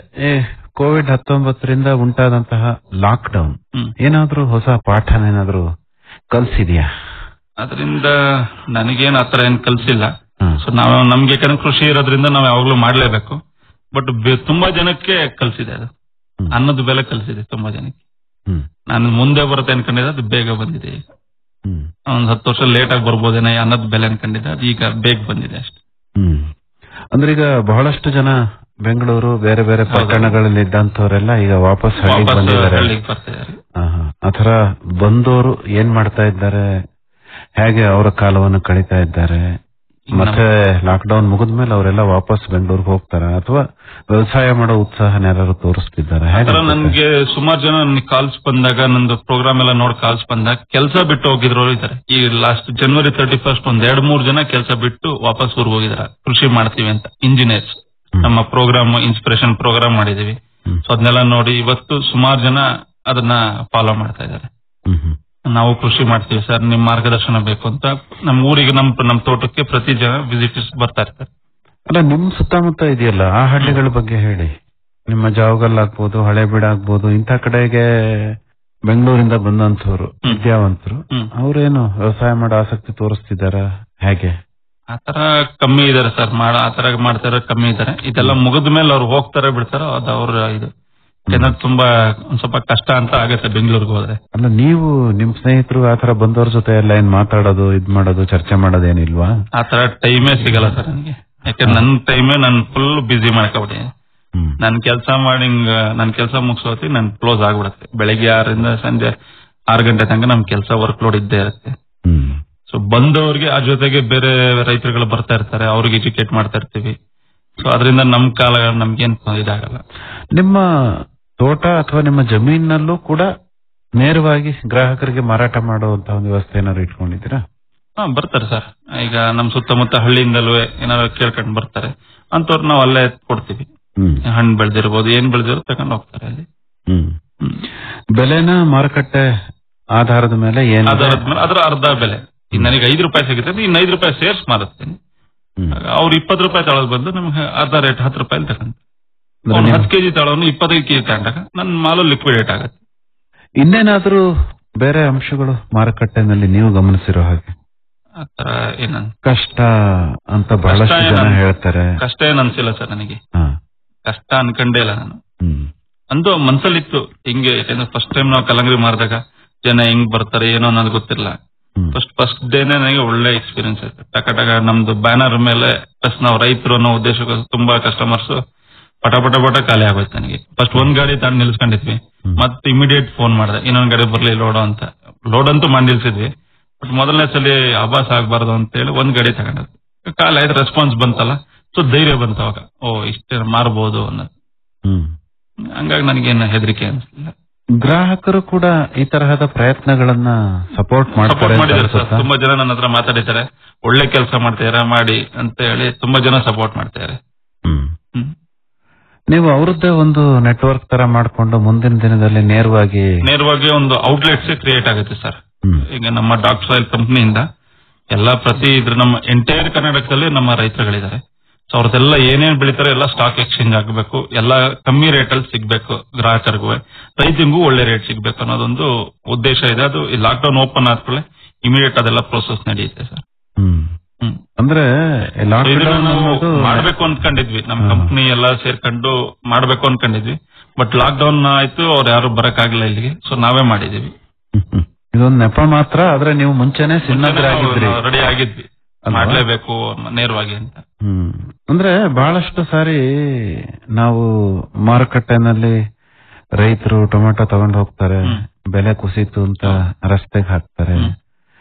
ಕೋವಿಡ್ ಹತ್ತೊಂಬತ್ತರಿಂದ ಉಂಟಾದಂತಹ ಲಾಕ್ ಡೌನ್ ಹ್ಮ್ ಏನಾದ್ರೂ ಹೊಸ ಪಾಠನ ಏನಾದ್ರೂ ಕಲ್ಸಿದ್ಯಾ ಅದರಿಂದ ನನಗೇನು ಆತರ ಏನ್ ಕಲ್ಸಿಲ್ಲ ಹ್ಮ್. ಸೊ ನಾವು ನಮ್ಗೆ ಯಾಕಂದ್ರೆ ಕೃಷಿ ಇರೋದ್ರಿಂದ ನಾವು ಯಾವಾಗ್ಲೂ ಮಾಡ್ಲೇಬೇಕು ಬಟ್ ತುಂಬಾ ಜನಕ್ಕೆ ಕಲ್ಸಿದೆ ಅದು ಹ್ಮ್. ಅನ್ನದ ಬೆಲೆ ಕಲ್ಸಿದೆ ತುಂಬಾ ಜನಕ್ಕೆ ಹ್ಮ್ ನಾನು ಮುಂದೆ ಬರುತ್ತೆ ಅನ್ಕೊಂಡಿದ್ದೆ ಅದು ಬೇಗ ಬಂದಿದೆ ಈಗ ಹ್ಮ್ ಒಂದ್ ಹತ್ತು ವರ್ಷ ಲೇಟ್ ಆಗಿ ಬರ್ಬೋದೇನೋ ಈ ಅನ್ನದ ಬೆಲೆ ಅನ್ಕೊಂಡಿದ್ದೆ ಅದು ಈಗ ಬೇಗ ಬಂದಿದೆ ಅಷ್ಟೇ ಹ್ಮ್ ಅಂದ್ರೆ ಈಗ ಬಹಳಷ್ಟು ಜನ ಬೆಂಗಳೂರು ಬೇರೆ ಬೇರೆ ಹೌದು. ಪಟ್ಟಣಗಳಲ್ಲಿ ಇದ್ದಂತವರೆಲ್ಲ ಈಗ ವಾಪಸ್ ಹಳ್ಳಿಗೆ ವಾಪಸ್ ಬಂದಿದ್ದಾರೆ ಹಳ್ಳಿಗೆ ಬರ್ತಿದ್ದಾರೆ ಆಹಾ. ಆತರ ಬಂದವರು ಏನ್ ಮಾಡ್ತಾ ಇದ್ದಾರೆ ಹೇಗೆ ಅವರ ಕಾಲವನ್ನು ಕಳೀತಾ ಇದ್ದಾರೆ ಈಗ ನಮ್ಮ- ಮತ್ತೆ ಲಾಕ್ಡೌನ್ ಮುಗಿದ್ಮೇಲೆ ಅವರೆಲ್ಲ ವಾಪಸ್ ಬೆಂಗಳೂರಿಗೆ ಹೋಗ್ತಾರ ಅಥವಾ ವ್ಯವಸಾಯ ಮಾಡೋ ಉತ್ಸಾಹನ ಯಾರು ತೋರಿಸ್ತಿದ್ದಾರೆ ಆತರ ನನ್ಗೆ ಸುಮಾರು ಜನ ನನ್ಗೆ ಕಾಲ್ಸ್ ಬಂದಾಗ ನಂದು ಪ್ರೋಗ್ರಾಮ್ ಎಲ್ಲ ನೋಡಿ ಕಾಲ್ಸ್ ಬಂದಾಗ ಕೆಲಸ ಬಿಟ್ಟು ಹೋಗಿದ್ರು ಇದಾರೆ ಈ ಲಾಸ್ಟ್ ಜನವರಿ ತರ್ಟಿ ಫಸ್ಟ್ ಒಂದ್ ಎರಡ್ ಮೂರ್ ಜನ ಕೆಲಸ ಬಿಟ್ಟು ವಾಪಸ್ ಊರಿಗೆ ಹೋಗಿದಾರೆ ಕೃಷಿ ಮಾಡ್ತೀವಿ ಅಂತ ಇಂಜಿನಿಯರ್ಸ್ ನಮ್ಮ ಪ್ರೋಗ್ರಾಮ್ ಇನ್ಸ್ಪಿರೇಷನ್ ಪ್ರೋಗ್ರಾಮ್ ಮಾಡಿದೀವಿ ಹ್ಮ್. ಸೊ ಅದನ್ನೆಲ್ಲ ನೋಡಿ ಇವತ್ತು ಸುಮಾರು ಜನ ಅದನ್ನ ಫಾಲೋ ಮಾಡ್ತಾ ಇದ್ದಾರೆ ಹ್ಮ್ ಹ್ಮ್. ನಾವು ಕೃಷಿ ಮಾಡ್ತೀವಿ ಸರ್ ನಿಮ್ ಮಾರ್ಗದರ್ಶನ ಬೇಕು ಅಂತ ನಮ್ ಊರಿಗೆ ನಮ್ ನಮ್ ತೋಟಕ್ಕೆ ಪ್ರತಿ ಜನ ವಿಸಿಟರ್ಸ್ ಬರ್ತಾ ಇರ್ತಾರೆ ಅಲ್ಲ ನಿಮ್ ಸುತ್ತಮುತ್ತ ಇದೆಯಲ್ಲ ಆ ಹಳ್ಳಿಗಳ ಬಗ್ಗೆ ಹೇಳಿ ನಿಮ್ಮ ಜಾವಗಲ್ ಆಗ್ಬೋದು ಹಳೇಬೀಡು ಆಗ್ಬೋದು ಇಂಥ ಕಡೆಗೆ ಬೆಂಗಳೂರಿಂದ ಬಂದಂತವ್ರು ಹ್ಮ್. ವಿದ್ಯಾವಂತರು ಹ್ಮ್. ಅವ್ರೇನು ವ್ಯವಸಾಯ ಮಾಡೋ ಆಸಕ್ತಿ ತೋರಿಸ್ತಿದಾರ ಹೇಗೆ ಆತರ ಕಮ್ಮಿ ಇದಾರೆ ಸರ್ ಮಾಡ ಆತರ ಮಾಡ್ತಾರೆ ಕಮ್ಮಿ ಇದಾರೆ ಇದೆಲ್ಲ ಮುಗಿದ ಮೇಲೆ ಅವ್ರು ಹೋಗ್ತಾರೆ ಬಿಡ್ತಾರೋ ಅದು ಅವ್ರ ಇದು ಯಾಕಂದ್ರೆ ತುಂಬಾ ಒಂದ್ ಸ್ವಲ್ಪ ಕಷ್ಟ ಅಂತ ಆಗತ್ತೆ ಬೆಂಗಳೂರಿಗೆ ಹೋದ್ರೆ ಅಲ್ಲ ನೀವು ನಿಮ್ ಸ್ನೇಹಿತರು ಆತರ ಬಂದವ್ರ ಜೊತೆ ಎಲ್ಲ ಏನ್ ಮಾತಾಡೋದು ಇದ್ ಮಾಡೋದು ಚರ್ಚೆ ಮಾಡೋದೇನಿಲ್ವಾ ಆತರ ಟೈಮೇ ಸಿಗಲ್ಲ ಸರ್ ನನಗೆ ಯಾಕಂದ್ರೆ ನನ್ ಟೈಮೇ ನನ್ ಫುಲ್ ಬಿಸಿ ಮಾಡ್ಕೊಬಿಟ್ಟಿದ್ದೀನಿ ಹ್ಮ್ ನನ್ ಕೆಲಸ ಮಾಡಿ ಹಿಂಗ ನನ್ ಕೆಲಸ ಮುಗಿಸೋತಿ ನನ್ ಕ್ಲೋಸ್ ಆಗ್ಬಿಡತ್ತೆ ಬೆಳಿಗ್ಗೆ ಆರರಿಂದ ಸಂಜೆ ಆರು ಗಂಟೆ ತನಕ ನಮ್ ಕೆಲಸ ವರ್ಕ್ ಲೋಡ್ ಇದ್ದೇ ಇರುತ್ತೆ ಹ್ಮ್ ಸೊ ಬಂದವ್ರಿಗೆ ಆ ಜೊತೆಗೆ ಬೇರೆ ರೈತರುಗಳು ಬರ್ತಾ ಇರ್ತಾರೆ ಅವ್ರಿಗೆ ಎಜುಕೇಟ್ ಮಾಡ್ತಾ ಇರ್ತೀವಿ ಸೊ ಅದರಿಂದ ನಮ್ ಕಾಲ ನಮ್ಗೇನ್ ಇದಾಗಲ್ಲ ನಿಮ್ಮ ತೋಟ ಅಥವಾ ನಿಮ್ಮ ಜಮೀನಲ್ಲೂ ಕೂಡ ನೇರವಾಗಿ ಗ್ರಾಹಕರಿಗೆ ಮಾರಾಟ ಮಾಡುವಂತ ಒಂದು ವ್ಯವಸ್ಥೆ ಏನಾದ್ರು ಇಟ್ಕೊಂಡಿದ್ದೀರಾ ಹಾ ಬರ್ತಾರೆ ಸರ್ ಈಗ ನಮ್ ಸುತ್ತಮುತ್ತ ಹಳ್ಳಿಯಿಂದಲೂ ಏನಾದ್ರು ಕೇಳ್ಕೊಂಡ್ ಬರ್ತಾರೆ ಅಂತವ್ರು ನಾವು ಅಲ್ಲೇ ಕೊಡ್ತೀವಿ ಹ್ಮ್ ಹಣ್ಣು ಬೆಳೆದಿರ್ಬೋದು ಏನ್ ಬೆಳೆದಿರೋ ತಗೊಂಡ್ ಹೋಗ್ತಾರೆ ಅಲ್ಲಿ ಹ್ಮ್ ಹ್ಮ್. ಬೆಲೆನ ಮಾರುಕಟ್ಟೆ ಆಧಾರದ ಮೇಲೆ ಏನು ಆಧಾರದ ಮೇಲೆ ಅದರ ಅರ್ಧ ಬೆಲೆ ಈಗ ನನಗೆ ಐದು ರೂಪಾಯಿ ಸಿಗುತ್ತೆ ಇನ್ನು ಐದು ರೂಪಾಯಿ ಸೇರ್ಸ್ ಮಾರುತ್ತೇನೆ ಹ್ಮ್. ಅವ್ರು ಇಪ್ಪತ್ತು ರೂಪಾಯಿ ತಗೊಳಕ್ ಬಂದು ನಮ್ಗೆ ಅರ್ಧ ರೇಟ್ ಹತ್ತು ರೂಪಾಯಿ ತಗೊಂಡು ಅಂದ್ರೆ ಅವ್ನು ನೀವು- ಹತ್ತು ಕೆಜಿ ತಗೊಳ್ಳೋನು ಇಪ್ಪತ್ತೈದು ಕೆಜಿ ತಗೊಂಡಾಗ ನನ್ನ ಮಾಲು ಲಿಕ್ವಿಡೇಟ್ ಆಗುತ್ತೆ ಇನ್ನೇನಾದ್ರೂ ಬೇರೆ ಅಂಶಗಳು ಮಾರುಕಟ್ಟೆನಲ್ಲಿ ನೀವು ಗಮನಿಸಿರೋ ಹಾಗೆ ಆತರ ಏನನ್ ಕಷ್ಟ ಅಂತ ಬಹಳಷ್ಟು ಕಷ್ಟ ಜನ ಏನಂತ- ಹೇಳ್ತಾರೆ ಕಷ್ಟ ಏನ್ ಅನ್ಸಿಲ್ಲ ಸರ್ ನನಗೆ ಹಾ. ಕಷ್ಟ ಅನ್ಕಂಡೇ ಇಲ್ಲ ನಾನು ಹ್ಮ್ ಅಂತೂ ಮನ್ಸಲ್ಲಿತ್ತು ಹಿಂಗೆ ಯಾಕಂದ್ರೆ ಫಸ್ಟ್ ಟೈಮ್ ನಾವು ಕಲ್ಲಂಗಡಿ ಮಾರಿದಾಗ ಜನ ಹೆಂಗ್ ಬರ್ತಾರೆ ಏನೋ ಅನ್ನೋದು ಗೊತ್ತಿಲ್ಲ ಹ್ಮ್. ಫಸ್ಟ್ ಫಸ್ಟ್ ಡೇನೆ ನನಗೆ ಒಳ್ಳೆ ಎಕ್ಸ್ಪೀರಿಯನ್ಸ್ ಆಯ್ತು ಟಕ ಟಕ ನಮ್ದು ಬ್ಯಾನರ್ ಮೇಲೆ ಪ್ಲಸ್ ನಾವು ರೈತರು ಅನ್ನೋ ಉದ್ದೇಶಕ್ಕೆ ತುಂಬಾ ಕಸ್ಟಮರ್ಸ್ ಪಟ ಪಟ ಪಟ ಖಾಲಿ ಆಗೋಯ್ತು ನನಗೆ ಫಸ್ಟ್ ಒಂದ್ ಗಾಡಿ ತಂದು ನಿಲ್ಸ್ಕೊಂಡಿದ್ವಿ ಹ್ಮ್. ಮತ್ತೆ ಇಮಿಡಿಯೇಟ್ ಫೋನ್ ಮಾಡಿದೆ ಇನ್ನೊಂದ್ ಗಾಡಿ ಬರ್ಲಿ ಲೋಡ್ ಅಂತ ಲೋಡ್ ಅಂತೂ ಮಾಡಿ ನಿಲ್ಸಿದ್ವಿ ಬಟ್ ಮೊದಲನೇ ಸಲ ಆಭಾಸ ಆಗ್ಬಾರ್ದು ಅಂತ ಹೇಳಿ ಒಂದ್ ಗಾಡಿ ತಗೊಂಡದ್ದು ಖಾಲಿ ಆಯ್ತು ರೆಸ್ಪಾನ್ಸ್ ಬಂತಲ್ಲ ಸೊ ಧೈರ್ಯ ಬಂತ ಅವಾಗ ಓ ಇಷ್ಟೇ ಮಾರ್ಬೋದು ಅನ್ನೋದು ಹ್ಮ್ ಹಂಗಾಗಿ ನನಗೇನು ಹೆದರಿಕೆ ಅನ್ಸಲಿಲ್ಲ ಗ್ರಾಹಕರು ಕೂಡ ಈ ತರಹದ ಪ್ರಯತ್ನಗಳನ್ನ ಸಪೋರ್ಟ್ ಮಾಡ್ತಾರೆ ಸಪೋರ್ಟ್ ಅಂತ ಮಾಡಿದ್ದಾರೆ ಸರ್ ಅನ್ಸುತ್ತಾ? ತುಂಬಾ ಜನ ನನ್ನ ಹತ್ರ ಮಾತಾಡಿದ್ದಾರೆ ಒಳ್ಳೆ ಕೆಲಸ ಮಾಡ್ತೀರಾ ಮಾಡಿ ಅಂತ ಹೇಳಿ ತುಂಬಾ ಜನ ಸಪೋರ್ಟ್ ಮಾಡ್ತಾರೆ ಹ್ಮ್. ಹ್ಮ್. ನೀವು ಅವ್ರದ್ದೇ ಒಂದು ನೆಟ್ವರ್ಕ್ ತರ ಮಾಡ್ಕೊಂಡು ಮುಂದಿನ ದಿನದಲ್ಲಿ ನೇರವಾಗಿ ನೇರವಾಗಿ ಒಂದು ಔಟ್ಲೆಟ್ಸ್ ಕ್ರಿಯೇಟ್ ಆಗುತ್ತೆ ಸರ್ ಹ್ಮ್. ಈಗ ನಮ್ಮ ಡಾಕ್ ಸಾಯಿಲ್ ಕಂಪ್ನಿಯಿಂದ ಎಲ್ಲ ಪ್ರತಿ ಇದ್ರ ನಮ್ಮ ಎಂಟೈರ್ ಕರ್ನಾಟಕದಲ್ಲಿ ನಮ್ಮ ರೈತರುಗಳಿದ್ದಾರೆ ಸೊ ಅವ್ರದ್ದೆಲ್ಲ ಏನೇನ್ ಬೆಳಿತಾರೆ ಎಲ್ಲ ಸ್ಟಾಕ್ ಎಕ್ಸ್ಚೇಂಜ್ ಆಗಬೇಕು ಎಲ್ಲ ಕಮ್ಮಿ ರೇಟ್ ಅಲ್ಲಿ ಸಿಗ್ಬೇಕು ಗ್ರಾಹಕರಿಗೂ ರೈತರಿಗೂ ಒಳ್ಳೆ ರೇಟ್ ಸಿಗ್ಬೇಕು ಅನ್ನೋದೊಂದು ಉದ್ದೇಶ ಇದೆ ಅದು ಈ ಲಾಕ್ಡೌನ್ ಓಪನ್ ಆದ್ಮೇಲೆ ಇಮಿಡಿಯೇಟ್ ಅದೆಲ್ಲ ಪ್ರೋಸೆಸ್ ನಡೆಯುತ್ತೆ ಸರ್ ಹ್ಮ್. ಹ್ಮ್ ಅಂದ್ರೆ So ಇದನ್ನ ಲಾಕ್ಡೌನ್ ನಾವು ಅನ್ನೋದು ಮಾಡ್ಬೇಕು ಅನ್ಕೊಂಡಿದ್ವಿ ನಮ್ ಹಾ. ಕಂಪ್ನಿ ಎಲ್ಲ ಸೇರ್ಕೊಂಡು ಮಾಡ್ಬೇಕು ಅನ್ಕೊಂಡಿದ್ವಿ ಬಟ್ ಲಾಕ್ ಡೌನ್ ಆಯ್ತು ಅವ್ರು ಯಾರು ಬರಕ್ಕಾಗಿಲ್ಲ ಇಲ್ಲಿಗೆ ಸೊ ನಾವೇ ಮಾಡಿದೀವಿ ಹ್ಮ್, ಹ್ಮ್. ಇದೊಂದು ನೆಪ ಮಾತ್ರ ಆದ್ರೆ ನೀವು ಮುಂಚೆನೆ ಸಿನ್ನದ್ರಾಗಿದ್ರಿ ರೆಡಿ ಆಗಿದ್ವಿ ಅಲ್ವಾ? ಮಾಡ್ಲೇಬೇಕು ನೇರವಾಗಿ ಅಂತ ಹ್ಮ್ ಅಂದ್ರೆ ಬಹಳಷ್ಟು ಸಾರಿ ನಾವು ಮಾರುಕಟ್ಟೆನಲ್ಲಿ ರೈತರು ಟೊಮೆಟೊ ತಗೊಂಡು ಹೋಗ್ತಾರೆ ಹ್ಮ್. ಬೆಲೆ ಕುಸಿತು ಅಂತ ರಸ್ತೆಗೆ ಹಾಕ್ತಾರೆ ಹ್ಮ್.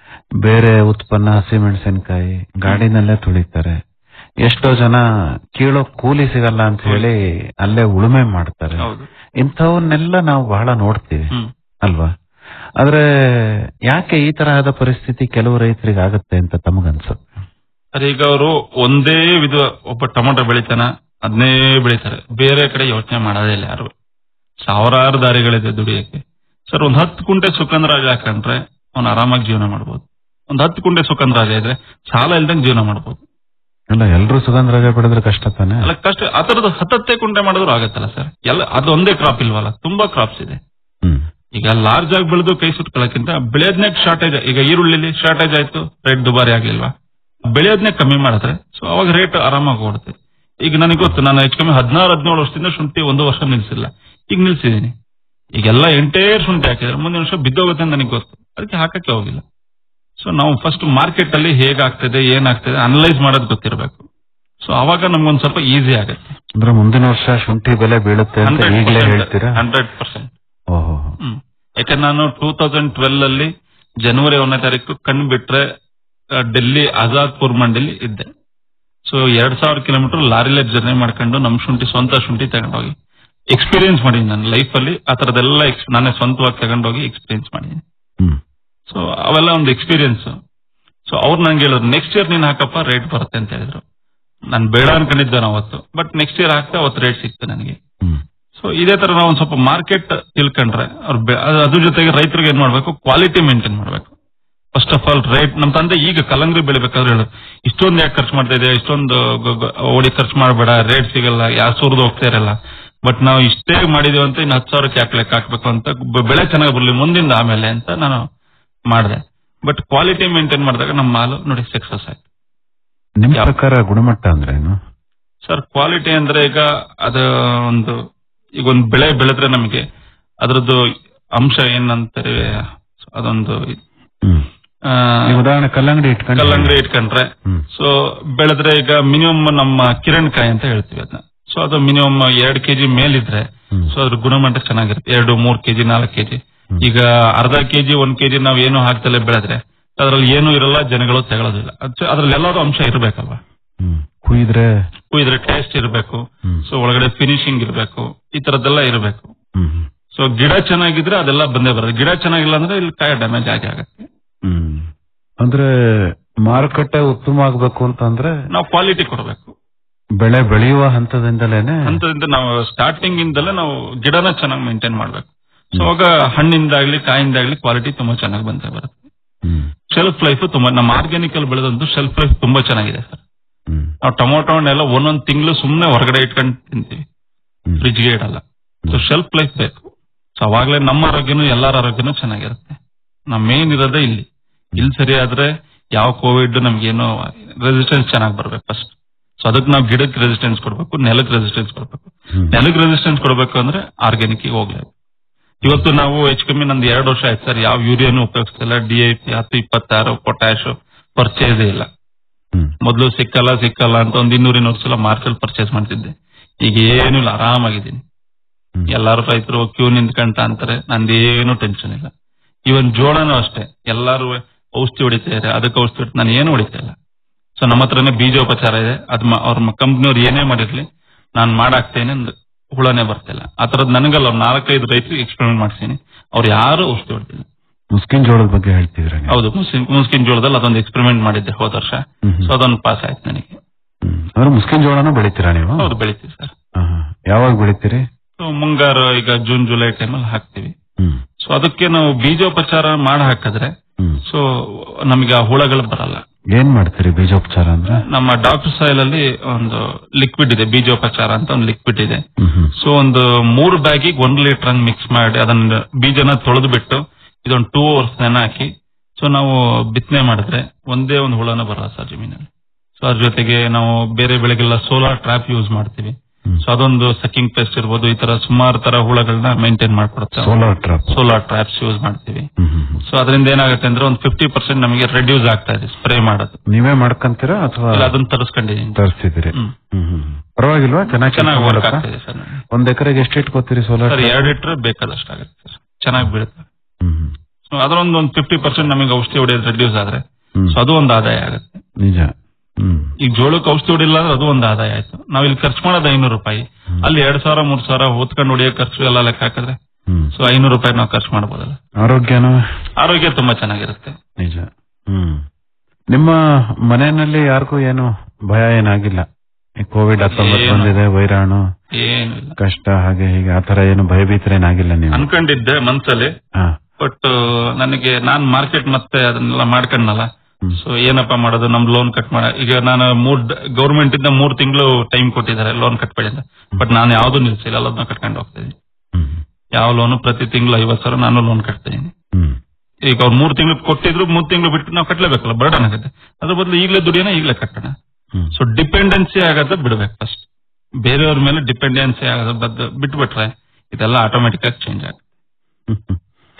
ಬೇರೆ ಉತ್ಪನ್ನ ಹಸಿಮೆಣಸಿನಕಾಯಿ ಗಾಡಿನಲ್ಲೇ ತುಳಿತಾರೆ ಎಷ್ಟೋ ಜನ ಕೀಳೋ ಕೂಲಿ ಸಿಗಲ್ಲ ಅಂತ ಹೇಳಿ ಅಲ್ಲೇ ಉಳುಮೆ ಮಾಡ್ತಾರೆ ಹೌದು ಇಂಥವನ್ನೆಲ್ಲ ನಾವು ಬಹಳ ನೋಡ್ತೀವಿ ಹ್ಮ್ ಅಲ್ವಾ ಆದ್ರೆ ಯಾಕೆ ಈ ತರಹದ ಪರಿಸ್ಥಿತಿ ಕೆಲವು ರೈತರಿಗೆ ಆಗುತ್ತೆ ಅಂತ ತಮಗನ್ಸುತ್ತೆ ಸರ್ ಈಗ ಅವರು ಒಂದೇ ವಿಧ ಒಬ್ಬ ಟೊಮೆಟೊ ಬೆಳಿತಾನ ಅದನ್ನೇ ಬೆಳಿತಾರೆ ಬೇರೆ ಕಡೆ ಯೋಚನೆ ಮಾಡೋದೇ ಇಲ್ಲ ಯಾರು ಸಾವಿರಾರು ದಾರಿಗಳಿದೆ ದುಡಿಯಕ್ಕೆ ಸರ್ ಒಂದ್ ಹತ್ತು ಕುಂಟೆ ಸುಗಂಧ ರಾಜ ಹಾಕೊಂಡ್ರೆ ಅವ್ನು ಆರಾಮಾಗಿ ಜೀವನ ಮಾಡ್ಬೋದು ಒಂದ್ ಹತ್ತು ಕುಂಟೆ ಸುಗಂಧ ರಾಜ ಇದ್ರೆ ಸಾಲ ಇಲ್ದಂಗೆ ಜೀವನ ಮಾಡ್ಬೋದು ಅಲ್ಲ ಎಲ್ರೂ ಸುಗಂಧ ರಾಜ ಬೆಳೆದ್ರೆ ಕಷ್ಟ ತಾನೆ ಅಲ್ಲ ಕಷ್ಟ ಆ ತರದ ಹತ್ತತ್ತೆ ಕುಂಟೆ ಮಾಡಿದ್ರು ಆಗತ್ತಲ್ಲ ಸರ್ ಎಲ್ಲ ಅದು ಒಂದೇ ಕ್ರಾಪ್ ಇಲ್ವಲ್ಲ ತುಂಬಾ ಕ್ರಾಪ್ಸ್ ಇದೆ ಹ್ಮ್ ಈಗ ಲಾರ್ಜ್ ಆಗಿ ಬೆಳೆದು ಕೈ ಸುಟ್ಕೊಳ್ಳೋಕ್ಕಿಂತ ಬೆಳೆಯೋದನ್ನೇ ಶಾರ್ಟೇಜ್ ಈಗ ಈರುಳ್ಳಿಲಿ ಶಾರ್ಟೇಜ್ ಆಯ್ತು ರೇಟ್ ದುಬಾರಿ ಆಗ್ಲಿಲ್ವಾ ಬೆಳೆಯೋದನ್ನೇ ಕಮ್ಮಿ ಮಾಡಿದ್ರೆ ಸೊ ಅವಾಗ ರೇಟ್ ಆರಾಮಾಗಿ ಓಡುತ್ತೆ ಈಗ ನನಗೆ ಗೊತ್ತು ನಾನು ಹೆಚ್ಚು ಕಮ್ಮಿ ಹದಿನಾರು ಹದಿನೇಳು ವರ್ಷದಿಂದ ಶುಂಠಿ ಒಂದು ವರ್ಷ ನಿಲ್ಸಿಲ್ಲ ಈಗ ನಿಲ್ಸಿದೀನಿ ಈಗೆಲ್ಲ ಎಂಟೇರ್ ಶುಂಠಿ ಹಾಕಿದ್ರೆ ಮುಂದಿನ ವರ್ಷ ಬಿದ್ದೋಗುತ್ತೆ ಅಂತ ನನಗೆ ಗೊತ್ತು ಅದಕ್ಕೆ ಹಾಕಕ್ಕೆ ಹೋಗಿಲ್ಲ ಸೊ ನಾವು ಫಸ್ಟ್ ಮಾರ್ಕೆಟ್ ಅಲ್ಲಿ ಹೇಗಾಗ್ತದೆ ಏನಾಗ್ತದೆ ಅನಲೈಸ್ ಮಾಡೋದು ಗೊತ್ತಿರಬೇಕು ಸೊ ಅವಾಗ ನಮ್ಗೊಂದ್ ಸ್ವಲ್ಪ ಈಸಿ ಆಗುತ್ತೆ ಅಂದ್ರೆ ಮುಂದಿನ ವರ್ಷ ಶುಂಠಿ ಬೆಲೆ ಬೀಳುತ್ತೆ ಅಂತ ಈಗಲೇ ಹೇಳ್ತೀರಾ ಹಂಡ್ರೆಡ್ ಪರ್ಸೆಂಟ್ ಓಹೋ ಹ್ಮ್ ಯಾಕಂದ್ರೆ ನಾನು ಟೂ ತೌಸಂಡ್ ಟ್ವೆಲ್ ಅಲ್ಲಿ ಜನವರಿ ಒಂದನೇ ತಾರೀಕು ಕಣ್ ಬಿಟ್ರೆ ಆ, ಡೆಲ್ಲಿ ಆಜಾದ್ಪುರ್ ಮಂಡಿಲಿ ಇದ್ದೆ ಸೊ ಎರಡ್ ಸಾವಿರ ಕಿಲೋಮೀಟರ್ ಲಾರಿಲೇ ಜರ್ನಿ ಮಾಡ್ಕೊಂಡು ನಮ್ ಶುಂಠಿ ಸ್ವಂತ ಶುಂಠಿ ತಗೊಂಡೋಗಿ ಎಕ್ಸ್ಪೀರಿಯನ್ಸ್ ಮಾಡಿದ್ದೀನಿ ನನ್ನ ಲೈಫಲ್ಲಿ ಆ ತರದೆಲ್ಲ ex- ನಾನೇ ಸ್ವಂತವಾಗಿ ತಗೊಂಡೋಗಿ ಎಕ್ಸ್ಪೀರಿಯನ್ಸ್ ಮಾಡಿದ್ದೀನಿ ಹ್ಮ್ ಸೊ ಅವೆಲ್ಲ ಒಂದು ಎಕ್ಸ್ಪೀರಿಯನ್ಸ್ ಸೊ ಅವ್ರು ನಂಗೆ ಹೇಳಿದ್ರು ನೆಕ್ಸ್ಟ್ ಇಯರ್ ನೀನ್ ಹಾಕಪ್ಪ ರೇಟ್ ಬರುತ್ತೆ ಅಂತ ಹೇಳಿದ್ರು ನಾನು ಬೇಡ ಅನ್ಕೊಂಡಿದ್ದೆ ನಾವು ಅವತ್ತು ಬಟ್ ನೆಕ್ಸ್ಟ್ ಇಯರ್ ಹಾಕ್ತಾ ಅವತ್ತು ರೇಟ್ ಸಿಕ್ತು ನನಗೆ ಹ್ಮ್ ಸೊ ಇದೇ ತರ ನಾವು ಒಂದ್ ಸ್ವಲ್ಪ ಮಾರ್ಕೆಟ್ ತಿಳ್ಕೊಂಡ್ರೆ ಅವ್ರ ಅದ್ರ ಜೊತೆಗೆ ರೈತರಿಗೆ ಏನ್ ಮಾಡ್ಬೇಕು ಕ್ವಾಲಿಟಿ ಮೇಂಟೈನ್ ಮಾಡ್ಬೇಕು ಫಸ್ಟ್ ಆಫ್ ಆಲ್ ರೇಟ್ ನಮ್ ತಂದೆ ಈಗ ಕಲ್ಲಂಗಡಿ ಬೆಳಿಬೇಕಾದ್ರೆ ಹೇಳೋದು ಇಷ್ಟೊಂದು ಯಾಕೆ ಖರ್ಚು ಮಾಡ್ತಾ ಇದೆ ಇಷ್ಟೊಂದು ಗ- ಗ- ಓಡಿ ಖರ್ಚು ಮಾಡಬೇಡ ರೇಟ್ ಸಿಗಲ್ಲ ಯಾರು ಸುರಿದು ಹೋಗ್ತಾ ಇರಲ್ಲ ಬಟ್ ನಾವು ಇಷ್ಟೇ ಮಾಡಿದೀವಿ ಅಂತ ಇನ್ನು ಹತ್ತು ಸಾವಿರಕ್ಕೆ ಯಾಕೆ ಲೆಕ್ಕ ಹಾಕ್ಬೇಕು ಅಂತ ಬ- ಬೆಳೆ ಚೆನ್ನಾಗಿ ಬರ್ಲಿ ಮುಂದಿಂದ ಆಮೇಲೆ ಅಂತ ನಾನು ಮಾಡಿದೆ ಬಟ್ ಕ್ವಾಲಿಟಿ ಮೇಂಟೈನ್ ಮಾಡಿದಾಗ ನಮ್ಮ ಮಾಲು ನೋಡಿ ಸಕ್ಸಸ್ ಆಯ್ತು ನಿಮ್ ಯಾವ- ಪ್ರಕಾರ ಗುಣಮಟ್ಟ ಅಂದ್ರೆ ಏನು ಸರ್ ಕ್ವಾಲಿಟಿ ಅಂದ್ರೆ ಈಗ ಅದ ಒಂದು ಈಗ ಒಂದು ಬೆಳೆ ಬೆಳೆದ್ರೆ ನಮಗೆ ಅದರದ್ದು ಅಂಶ ಏನಂತಾರೆ ಅದೊಂದು ಹ್ಮ್ ಆ, ಈಗ ಉದಾಹರಣೆ ಕಲ್ಲಂಗಡಿ ಇಟ್ಕೊಂಡು ಕಲ್ಲಂಗಡಿ ಇಟ್ಕೊಂಡ್ರೆ ಹ್ಮ್ ಸೊ ಬೆಳೆದ್ರೆ ಈಗ ಮಿನಿಮಮ್ ನಮ್ಮ ಕಿರಣ್ ಕಾಯಿ ಅಂತ ಹೇಳ್ತೀವಿ ಅದನ್ನ ಸೊ ಅದು ಮಿನಿಮಮ್ ಎರಡ್ ಕೆಜಿ ಮೇಲಿದ್ರೆ ಹ್ಮ್. ಸೊ ಅದ್ರ ಗುಣಮಟ್ಟ ಚೆನ್ನಾಗಿರುತ್ತೆ ಎರಡು ಮೂರ್ ಕೆಜಿ ನಾಲ್ಕು ಕೆಜಿ ಈಗ ಅರ್ಧ ಕೆಜಿ ಒಂದ್ ಕೆಜಿ ನಾವ್ ಏನು ಹಾಕ್ತಲೇ ಬೆಳೆದ್ರೆ ಅದ್ರಲ್ಲಿ ಏನು ಇರಲ್ಲ ಜನಗಳು ತಗೊಳ್ಳೋದಿಲ್ಲ ಅದ್- ಅದ್ರಲ್ಲಿ ಎಲ್ಲಾರು ಅಂಶ ಇರಬೇಕಲ್ವಾ ಹ್ಮ್ ಕುಯ್ದ್ರೆ ಕುಯ್ದ್ರೆ ಟೇಸ್ಟ್ ಇರಬೇಕು ಹ್ಮ್. ಸೊ ಒಳಗಡೆ ಫಿನಿಶಿಂಗ್ ಇರಬೇಕು ಈ ತರದ್ದೆಲ್ಲ ಇರಬೇಕು ಹ್ಮ್ ಹ್ಮ್. ಸೊ ಗಿಡ ಚೆನ್ನಾಗಿದ್ರೆ ಅದೆಲ್ಲ ಬಂದೇ ಬರುತ್ತೆ ಗಿಡ ಚೆನ್ನಾಗಿಲ್ಲ ಅಂದ್ರೆ ಇಲ್ಲಿ ಕಾಯಿ ಡ್ಯಾಮೇಜ್ ಆಗಿ ಆಗುತ್ತೆ ಹ್ಮ್ ಅಂದ್ರೆ ಮಾರುಕಟ್ಟೆ ಉತ್ತಮ ಆಗ್ಬೇಕು ಅಂತಂದ್ರೆ ನಾವು ಕ್ವಾಲಿಟಿ ಕೊಡಬೇಕು ಬೆಳೆ ಬೆಳೆಯುವ ಹಂತದಿಂದಲೇನೆ ಹಂತದಿಂದ ನಾವು ಸ್ಟಾರ್ಟಿಂಗ್ ಇಂದಲೇ ನಾವು ಗಿಡನ ಚೆನ್ನಾಗಿ ಮೇಂಟೈನ್ ಮಾಡ್ಬೇಕು ಸೊ ಅವಾಗ ಹಣ್ಣಿಂದಾಗ್ಲಿ ಕಾಯಿಂದಾಗ್ಲಿ ಕ್ವಾಲಿಟಿ ತುಂಬಾ ಚೆನ್ನಾಗಿ ಬಂದೇ ಬರುತ್ತೆ ಹ್ಮ್ ಶೆಲ್ಫ್ ಲೈಫ್ ತುಂಬಾ ನಮ್ಮ ಆರ್ಗ್ಯಾನಿಕ್ ಅಲ್ಲಿ ಬೆಳೆದಂತೂ ಶೆಲ್ಫ್ ಲೈಫ್ ತುಂಬಾ ಚೆನ್ನಾಗಿದೆ ಸರ್ ಹ್ಮ್ ನಾವು ಟೊಮೊಟೊ ಹಣ್ಣೆಲ್ಲ ಒಂದೊಂದ್ ತಿಂಗಳು ಸುಮ್ನೆ ಹೊರಗಡೆ ಇಟ್ಕೊಂಡು ತಿಂತೀವಿ ಹ್ಮ್. ಫ್ರಿಜ್ಗೆ ಇಡಲ್ಲ ಸೊ ಶೆಲ್ಫ್ ಲೈಫ್ ಬೇಕು ಸೊ ಅವಾಗ್ಲೇ ನಮ್ಮ ಆರೋಗ್ಯನೂ ಎಲ್ಲರ ಆರೋಗ್ಯನೂ ಚೆನ್ನಾಗಿರುತ್ತೆ ನಮ್ಮ ಮೇನ್ ಇರೋದೇ ಇಲ್ಲಿ ಇಲ್ಲಿ ಸರಿ ಆದ್ರೆ ಯಾವ ಕೋವಿಡ್ ನಮ್ಗೇನು ರೆಸಿಸ್ಟೆನ್ಸ್ ಚೆನ್ನಾಗಿ ಬರ್ಬೇಕು ಫಸ್ಟ್ ಸೊ ಅದಕ್ಕೆ ನಾವು ಗಿಡಕ್ಕೆ ರೆಸಿಸ್ಟೆನ್ಸ್ ಕೊಡ್ಬೇಕು ನೆಲಕ್ಕೆ ರೆಸಿಸ್ಟೆನ್ಸ್ ಕೊಡ್ಬೇಕು ಹ್ಮ್. ನೆಲಕ್ಕೆ ರೆಸಿಸ್ಟೆನ್ಸ್ ಕೊಡ್ಬೇಕು ಅಂದ್ರೆ ಆರ್ಗ್ಯಾನಿಕ್ ಹೋಗ್ಲೇಬೇಕು ಇವತ್ತು ನಾವು ಹೆಚ್ಚು ಕಮ್ಮಿ ನಂದು ಎರಡು ವರ್ಷ ಆಯ್ತು ಸರ್ ಯಾವ ಯೂರಿಯಾನು ಉಪಯೋಗಿಸ್ತಿಲ್ಲ ಡಿ ಐ ಪಿ ಹತ್ತು ಇಪ್ಪತ್ತಾರು ಪೊಟ್ಯಾಶ್ ಪರ್ಚೇಸ್ ಇಲ್ಲ ಹ್ಮ್ ಮೊದಲು ಸಿಕ್ಕಲ್ಲ ಸಿಕ್ಕಲ್ಲ ಅಂತ ಒಂದ್ ಇನ್ನೂರ ಇನ್ನೂರು ಸಲ ಮಾರ್ಕೆಟ್ ಪರ್ಚೇಸ್ ಮಾಡ್ತಿದ್ದೆ ಈಗ ಏನು ಇಲ್ಲ ಆರಾಮಾಗಿದ್ದೀನಿ ಹ್ಮ್. ಎಲ್ಲಾರು ರೈತರು ಕ್ಯೂ ನಿಂತ್ಕಂತ ಅಂತಾರೆ ನಂದೇನು ಟೆನ್ಷನ್ ಇಲ್ಲ ಇವನ್ ಜೋಳನೂ ಅಷ್ಟೇ ಎಲ್ಲಾರು ಔಷಧಿ ಹೊಡಿತಾರೆ ಅದಕ್ಕೆ ಔಷಧಿ ಹೊಡಿ ನಾನು ಏನು ಹೊಡಿತಾ ಇಲ್ಲ ಸೊ ನಮ್ಮ ಹತ್ರನೇ ಬೀಜೋಪಚಾರ ಇದೆ ಅದ್ ಮ- ಅವ್ರ ಕಂಪ್ನಿಯವ್ರು ಏನೇ ಮಾಡಿರ್ಲಿ ನಾನು ಮಾಡಾಕ್ತೇನೆ ಅಂದ್ ಹುಳನೇ ಬರ್ತಿಲ್ಲ ಆ ತರದ್ ನನಗಲ್ಲ ಅವ್ರ್ ನಾಲ್ಕೈದು ರೈತರಿಗೆ ಎಕ್ಸ್ಪೆರಿಮೆಂಟ್ ಮಾಡ್ತೀನಿ ಅವ್ರು ಯಾರು ಔಷಧಿ ಹೊಡಿತಿಲ್ಲ ಮುಸ್ಕಿನ್ ಜೋಳದ ಬಗ್ಗೆ ಹೇಳ್ತಿದ್ರ ಹೌದು ಮುಸ್ಲಿಂ ಮುಸ್ಕಿನ್ ಜೋಳದಲ್ಲಿ ಅದೊಂದು ಎಕ್ಸ್ಪೆರಿಮೆಂಟ್ ಮಾಡಿದ್ದೆ ಹೋದ ವರ್ಷ ಹ್ಮ್. ಸೊ ಅದೊಂದು ಪಾಸ್ ಆಯ್ತು ನನಗೆ ಅಂದ್ರೆ ಮುಸ್ಕಿನ್ ಜೋಳನ ಬೆಳಿತೀರಾ ನೀವು ಹೌದು ಬೆಳಿತೀವಿ ಸರ್ ಹಾ, ಹಾ. ಯಾವಾಗ ಬೆಳಿತೀರಿ ಸೊ ಮುಂಗಾರು ಈಗ ಜೂನ್ ಜುಲೈ ಟೈಮಲ್ಲಿ ಹಾಕ್ತಿವಿ ಹ್ಮ್ ಸೊ ಅದಕ್ಕೆ ನಾವು ಬೀಜೋಪಚಾರ ಮಾಡಿ ಹಾಕಿದ್ರೆ ಹ್ಮ್ ಸೊ ನಮಗೆ ಆ ಹುಳಗಳು ಬರಲ್ಲ ಏನ್ ಮಾಡ್ತೀರಿ ಬೀಜೋಪಚಾರ ಅಂದ್ರೆ ನಮ್ಮ ಡಾಕ್ಟರ್ ಸಾಯಿಲ್ ಅಲ್ಲಿ ಒಂದು ಲಿಕ್ವಿಡ್ ಇದೆ ಬೀಜೋಪಚಾರ ಅಂತ ಒಂದು ಲಿಕ್ವಿಡ್ ಇದೆ ಹ್ಮ್ ಹ್ಮ್ ಸೊ ಒಂದು ಮೂರು ಬ್ಯಾಗಿಗೆ ಒಂದ್ ಲೀಟರ್ ಹಂಗ್ ಮಿಕ್ಸ್ ಮಾಡಿ ಅದನ್ನ ಬೀಜನ ತೊಳೆದು ಬಿಟ್ಟು ಇದೊಂದು ಟೂ ಅವರ್ಸ್ ನೆನ ಹಾಕಿ ಸೊ ನಾವು ಬಿತ್ತನೆ ಮಾಡಿದ್ರೆ ಒಂದೇ ಒಂದು ಹುಳನ ಬರಲ್ಲ ಸರ್ ಜಮೀನಲ್ಲಿ ಸೊ ಅದ್ರ ಜೊತೆಗೆ ನಾವು ಬೇರೆ ಬೆಳೆಗೆಲ್ಲ ಸೋಲಾರ್ ಟ್ರಾಪ್ ಯೂಸ್ ಮಾಡ್ತೀವಿ ಹ್ಮ್. ಸೊ ಅದೊಂದು ಸಕ್ಕಿಂಗ್ ಪೆಸ್ಟ್ ಇರ್ಬೋದು ಈ ತರ ಸುಮಾರು ತರ ಹುಳಗಳನ್ನ ಮೇಂಟೈನ್ ಮಾಡ್ಕೊಡುತ್ತೆ solar trap solar traps use ಮಾಡ್ತೀವಿ ಹ್ಮ್ ಹ್ಮ್ ಹ್ಮ್. ಸೊ ಅದರಿಂದ ಏನಾಗುತ್ತೆ ಅಂದ್ರೆ ಒಂದು ಫಿಫ್ಟಿ ಪರ್ಸೆಂಟ್ ನಮಗೆ ರೆಡ್ಯೂಸ್ ಆಗ್ತಾ ಇದೆ ಸ್ಪ್ರೇ ಮಾಡೋದು ನೀವೇ ಮಾಡ್ಕಂತೀರಾ ಅಥವಾ ಇಲ್ಲ ಅದನ್ನ ತರಿಸ್ಕೊಂಡಿದ್ದೀನಿ ತರಿಸ್ತಿದ್ದೀರಿ ಹ್ಮ್. ಹ್ಮ್ ಹ್ಮ್ ಹ್ಮ್. ಪರವಾಗಿಲ್ವಾ ಚೆನ್ನಾಗಿ ಚೆನ್ನಾಗಿ ವರ್ಕ್ ಆಗ್ತಿದೆ ಸರ್ ನನಗೆ. ಒಂದ್ ಎಕರೆಗೆ ಎಷ್ಟು ಇಟ್ಕೋತೀರಿ ಸೋಲಾರ್ ಸರ್ ಎರಡು ಲೀಟರ್ ಬೇಕಾದಷ್ಟು ಆಗುತ್ತೆ ಸರ್ ಚೆನ್ನಾಗಿ ಬೀಳುತ್ತೆ ಹ್ಮ್ ಹ್ಮ್. ಸೊ ಅದರೊಂದು ಒಂದು ಫಿಫ್ಟಿ ಪರ್ಸೆಂಟ್ ನಮಗೆ ಔಷಧಿ ಹೊಡೆಯೋದು ರೆಡ್ಯೂಸ್ ಆದ್ರೆ ಹ್ಮ್. ಸೊ ಅದು ಒಂದು ಆದಾಯ ಆಗುತ್ತೆ ನಿಜ ಹ್ಮ್ ಈಗ ಜೋಳಕ್ಕೆ ಔಷಧಿ ಹೊಡಿಲ್ಲ ಅಂದ್ರೆ ಅದು ಒಂದು ಆದಾಯ ಆಯ್ತು ನಾವ್ ಇಲ್ಲಿ ಖರ್ಚು ಮಾಡೋದು ಐನೂರು ರೂಪಾಯಿ ಅಲ್ಲಿ ಎರಡ್ ಸಾವಿರ ಮೂರ್ ಸಾವಿರ ಹೊತ್ಕೊಂಡು ಹೊಡಿಯೋ ಖರ್ಚು ಎಲ್ಲ ಲೆಕ್ಕ ಹಾಕಿದ್ರೆ ಹ್ಮ್ ಸೊ ಐನೂರು ರೂಪಾಯಿ ನಾವು ಖರ್ಚು ಮಾಡ್ಬೋದಲ್ಲ ಆರೋಗ್ಯನೂ ಆರೋಗ್ಯ ತುಂಬಾ ಚೆನ್ನಾಗಿರುತ್ತೆ ನಿಜ ಹ್ಮ್ ನಿಮ್ಮ ಮನೆಯಲ್ಲಿ ಯಾರಿಗೂ ಏನು ಭಯ ಏನಾಗಿಲ್ಲ ಈ ಕೋವಿಡ್ ಹತ್ತೊಂಬತ್ತು ಏನು? ಬಂದಿದೆ ವೈರಾಣು ಏನು ಇಲ್ಲ ಕಷ್ಟ ಹಾಗೆ ಹೀಗೆ ಆತರ ಏನು ಭಯಭೀತರೇನಾಗಿಲ್ಲ ನೀವು ಅನ್ಕೊಂಡಿದ್ದೆ ಮನ್ಸಲ್ಲಿ ಹಾ ಬಟ್ ನನಗೆ ನಾನ್ ಮಾರ್ಕೆಟ್ ಮತ್ತೆ ಅದನ್ನೆಲ್ಲ ಮಾಡ್ಕೊಂಡಲ್ಲ ಹ್ಮ್. ಸೊ ಏನಪ್ಪಾ ಮಾಡೋದು ನಮ್ ಲೋನ್ ಕಟ್ ಮಾಡ ಈಗ ನಾನು ಮೂರ್ ಗೌರ್ಮೆಂಟ್ ಇಂದ ಮೂರ್ ತಿಂಗಳು ಟೈಮ್ ಕೊಟ್ಟಿದ್ದಾರೆ ಲೋನ್ ಕಟ್ಬೇಡಿ ಅಂತ ಬಟ್ ನಾನು ಯಾವ್ದು ನಿಲ್ಸಿಲ್ಲ ಎಲ್ಲದನ್ನ ಕಟ್ಕೊಂಡು ಹೋಗ್ತಾ ಇದೀನಿ ಹ್ಮ್ ಯಾವ ಲೋನು ಪ್ರತಿ ತಿಂಗಳು ಐವತ್ ಸಾವಿರ ನಾನು ಲೋನ್ ಕಟ್ತಾ ಇದೀನಿ ಹ್ಮ್ ಈಗ ಅವ್ರು ಮೂರ್ ತಿಂಗಳು ಕೊಟ್ಟಿದ್ರು ಮೂರ್ ತಿಂಗಳು ಬಿಟ್ಟು ನಾವು ಕಟ್ಲೇಬೇಕಲ್ಲ ಬರ್ಡನ್ ಆಗುತ್ತೆ ಅದ್ರ ಬದಲು ಈಗಲೇ ದುಡಿಯೋಣ ಈಗಲೇ ಕಟ್ಟೋಣ ಹ್ಮ್ ಸೊ ಡಿಪೆಂಡೆನ್ಸಿ ಆಗೋದು ಬಿಡ್ಬೇಕು ಫಸ್ಟ್ ಬೇರೆಯವ್ರ ಮೇಲೆ ಡಿಪೆಂಡೆನ್ಸಿ ಆಗೋದು ಬದ್ ಬಿಟ್ಬಿಟ್ರೆ ಇದೆಲ್ಲ ಆಟೋಮೆಟಿಕ್ ಆಗಿ ಚೇಂಜ್ ಆಗುತ್ತೆ ಹ್ಮ್, ಹ್ಮ್.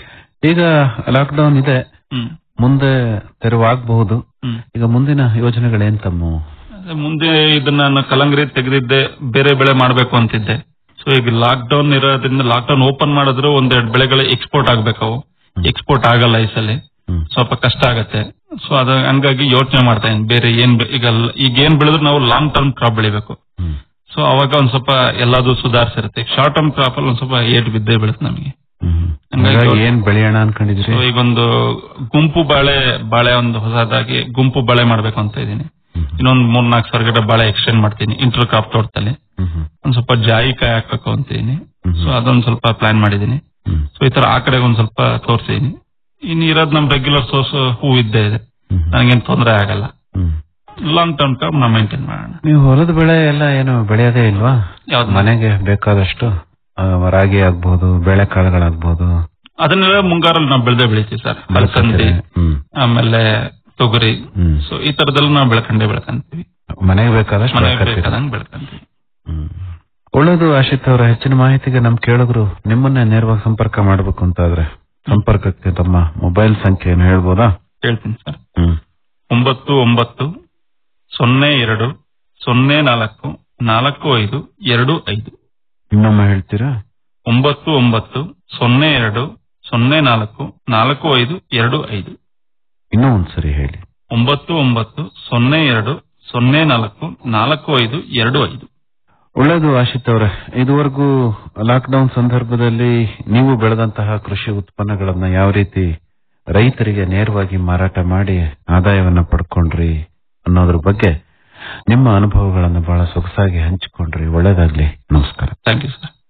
ಈಗ ಲಾಕ್ಡೌನ್ ಇದೆ ಹ್ಮ್ ಮುಂದೆ ತೆರವಾಗಬಹುದು ಹ್ಮ್ ಈಗ ಮುಂದಿನ ಯೋಜನೆಗಳೇನ್ ತಮ್ಮ ಅದೇ ಮುಂದೆ ಇದನ್ನ ನಾನು ಕಲಂಗರಿ ತೆಗೆದಿದ್ದೆ ಬೇರೆ ಬೆಳೆ ಮಾಡ್ಬೇಕು ಅಂತಿದ್ದೆ ಸೊ ಈಗ ಲಾಕ್ ಡೌನ್ ಇರೋದ್ರಿಂದ ಲಾಕ್ ಡೌನ್ ಓಪನ್ ಮಾಡಿದ್ರು ಒಂದೆರಡು ಬೆಳೆಗಳು ಎಕ್ಸ್ಪೋರ್ಟ್ ಆಗ್ಬೇಕು ಅವು ಎಕ್ಸ್ಪೋರ್ಟ್ ಆಗಲ್ಲ ಈ ಸಲ ಹ್ಮ್. ಸ್ವಲ್ಪ ಕಷ್ಟ ಆಗತ್ತೆ ಸೊ ಅದ ಹಂಗಾಗಿ ಯೋಚನೆ ಮಾಡ್ತಾ ಇದ್ದೀನಿ ಬೇರೆ ಏನ್ ಬೆ- ಈಗ ಲ್- ಈಗ ಏನ್ ಬೆಳೆದ್ರು ನಾವು ಲಾಂಗ್ ಟರ್ಮ್ ಕ್ರಾಪ್ ಬೆಳಿಬೇಕು ಹ್ಮ್ ಸೊ ಅವಾಗ ಒಂದ್ ಸ್ವಲ್ಪ ಎಲ್ಲಾದು ಸುಧಾರಿಸಿರುತ್ತೆ ಶಾರ್ಟ್ ಟರ್ಮ್ ಕ್ರಾಪ್ ಅಲ್ಲಿ ಒಂದ್ ಸ್ವಲ್ಪ ಏಟ್ ಬಿದ್ದೇ ಬೀಳುತ್ತೆ ನಮಗೆ ಹ್ಮ್ ಹಂಗಾಗಿ ಹಂಗಾಗಿ ಏನ್ ಬೆಳೆಯೋಣ ಅನ್ಕೊಂಡಿದ್ರಿ ಸೊ ಈಗ ಒಂದು ಗುಂಪು ಬಾಳೆ ಬಾಳೆ ಒಂದು ಹೊಸದಾಗಿ ಗುಂಪು ಬಾಳೆ ಮಾಡ್ಬೇಕು ಅಂತ ಇದ್ದೀನಿ ಹ್ಮ್ ಇನ್ನೊಂದ್ ಮೂರ್ ನಾಲ್ಕು ಸಾವಿರ ಗಿಡ ಬಾಳೆ ಎಕ್ಸ್ಟೆಂಡ್ ಮಾಡ್ತೀನಿ ಇಂಟರ್ ಕ್ರಾಪ್ ತೋಟದಲ್ಲಿ ಹ್ಮ್ ಹ್ಮ್ ಒಂದ್ ಸ್ವಲ್ಪ ಜಾಯಿಕಾಯಿ ಹಾಕ್ಬೇಕು ಅಂತ ಇದೀನಿ ಹ್ಮ್. ಸೊ ಅದೊಂದ್ ಸ್ವಲ್ಪ ಪ್ಲಾನ್ ಮಾಡಿದೀನಿ ಹ್ಮ್ ಸೊ ಈ ತರ ಆ ಕಡೆ ಒಂದ್ ಸ್ವಲ್ಪ ತೋರಿಸಿದೀನಿ ಇನ್ನು ಇರೋದ್ ನಮ್ ರೆಗ್ಯುಲರ್ ಸೋರ್ಸ್ ಹೂ ಇದ್ದೇ ಇದೆ ಹ್ಮ್ ನನಗೇನ್ ತೊಂದರೆ ಆಗಲ್ಲ ಹ್ಮ್ ಲಾಂಗ್ ಟರ್ಮ್ ಕ್ರಾಪ್ ನಾ ಮೇಂಟೈನ್ ಮಾಡೋಣ ನೀವು ಹೊಲದ ಬೆಳೆ ಎಲ್ಲ ಏನು ಬೆಳೆಯೋದೇ ಇಲ್ವಾ ಯಾವ್ದು? ಮನೆಗೆ ಬೇಕಾದಷ್ಟು ಆ, ರಾಗಿ ಆಗ್ಬಹುದು ಬೇಳೆಕಾಳುಗಳಾಗ್ಬಹುದು ಅದನ್ನೆಲ್ಲ ಮುಂಗಾರಲ್ಲಿ ನಾವು ಬೆಳೆದೇ ಬೆಳಿತೀವಿ ಸರ್ ಅಲಸಂದಿ ಹ್ಮ್ ಆಮೇಲೆ ತೊಗರಿ ಹ್ಮ್ ಸೊ ಈ ತರದೆಲ್ಲ ನಾವು ಬೆಳ್ಕೊಂಡೇ ಬೆಳ್ಕೊಂತೀವಿ ಮನೆಗೆ ಬೇಕಾದಷ್ಟು ಮನೆಗೆ ಬೆಳ್ಕತ್ತೀರ. ಬೇಕಾದಂಗ್ ಬೆಳ್ಕೊಂತೀವಿ ಹ್ಮ್. ಒಳ್ಳೇದು ಆಶಿತ್ ಅವರ ಹೆಚ್ಚಿನ ಮಾಹಿತಿಗೆ ನಮ್ ಕೇಳಿದ್ರು ನಿಮ್ಮನ್ನೇ ನೇರವಾಗಿ ಸಂಪರ್ಕ ಮಾಡಬೇಕು ಅಂತಾದ್ರೆ ಸಂಪರ್ಕಕ್ಕೆ ತಮ್ಮ ಮೊಬೈಲ್ ಸಂಖ್ಯೆಯನ್ನು ಹೇಳ್ಬೋದಾ ಹೇಳ್ತೀನಿ ಸರ್ ಹ್ಮ್ ಒಂಬತ್ತು ಒಂಬತ್ತು ಸೊನ್ನೆ ಎರಡು ಸೊನ್ನೆ ನಾಲ್ಕು ನಾಲ್ಕು ಐದು ಎರಡು ಐದು ಇನ್ನೊಮ್ಮೆ ಹೇಳ್ತೀರಾ ಒಂಬತ್ತು ಒಂಬತ್ತು ಸೊನ್ನೆ ಎರಡು ಸೊನ್ನೆ ನಾಲ್ಕು ನಾಲ್ಕು ಐದು ಎರಡು ಐದು ಇನ್ನೂ ಒಂದ್ಸರಿ ಹೇಳಿ ಒಂಬತ್ತು ಒಂಬತ್ತು ಸೊನ್ನೆ ಎರಡು ಸೊನ್ನೆ ನಾಲ್ಕು ನಾಲ್ಕು ಐದು ಎರಡು ಐದು ಒಳ್ಳೇದು ಆಶಿತ್ ಅವರೇ ಇದುವರೆಗೂ ಲಾಕ್ಡೌನ್ ಸಂದರ್ಭದಲ್ಲಿ ನೀವು ಬೆಳೆದಂತಹ ಕೃಷಿ ಉತ್ಪನ್ನಗಳನ್ನ ಯಾವ ರೀತಿ ರೈತರಿಗೆ ನೇರವಾಗಿ ಮಾರಾಟ ಮಾಡಿ ಆದಾಯವನ್ನ ಪಡ್ಕೊಂಡ್ರಿ ಅನ್ನೋದ್ರ ಬಗ್ಗೆ ನಿಮ್ಮ ಅನುಭವಗಳನ್ನು ಬಹಳ ಸೊಗಸಾಗಿ ಹಂಚಿಕೊಂಡ್ರಿ ಒಳ್ಳೇದಾಗ್ಲಿ ನಮಸ್ಕಾರ ಥ್ಯಾಂಕ್ ಯು ಸರ್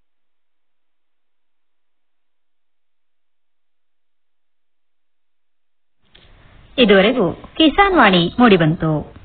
ಇದುವರೆಗೂ ಕಿಸಾನ್ ವಾಣಿ ಮೂಡಿಬಂತು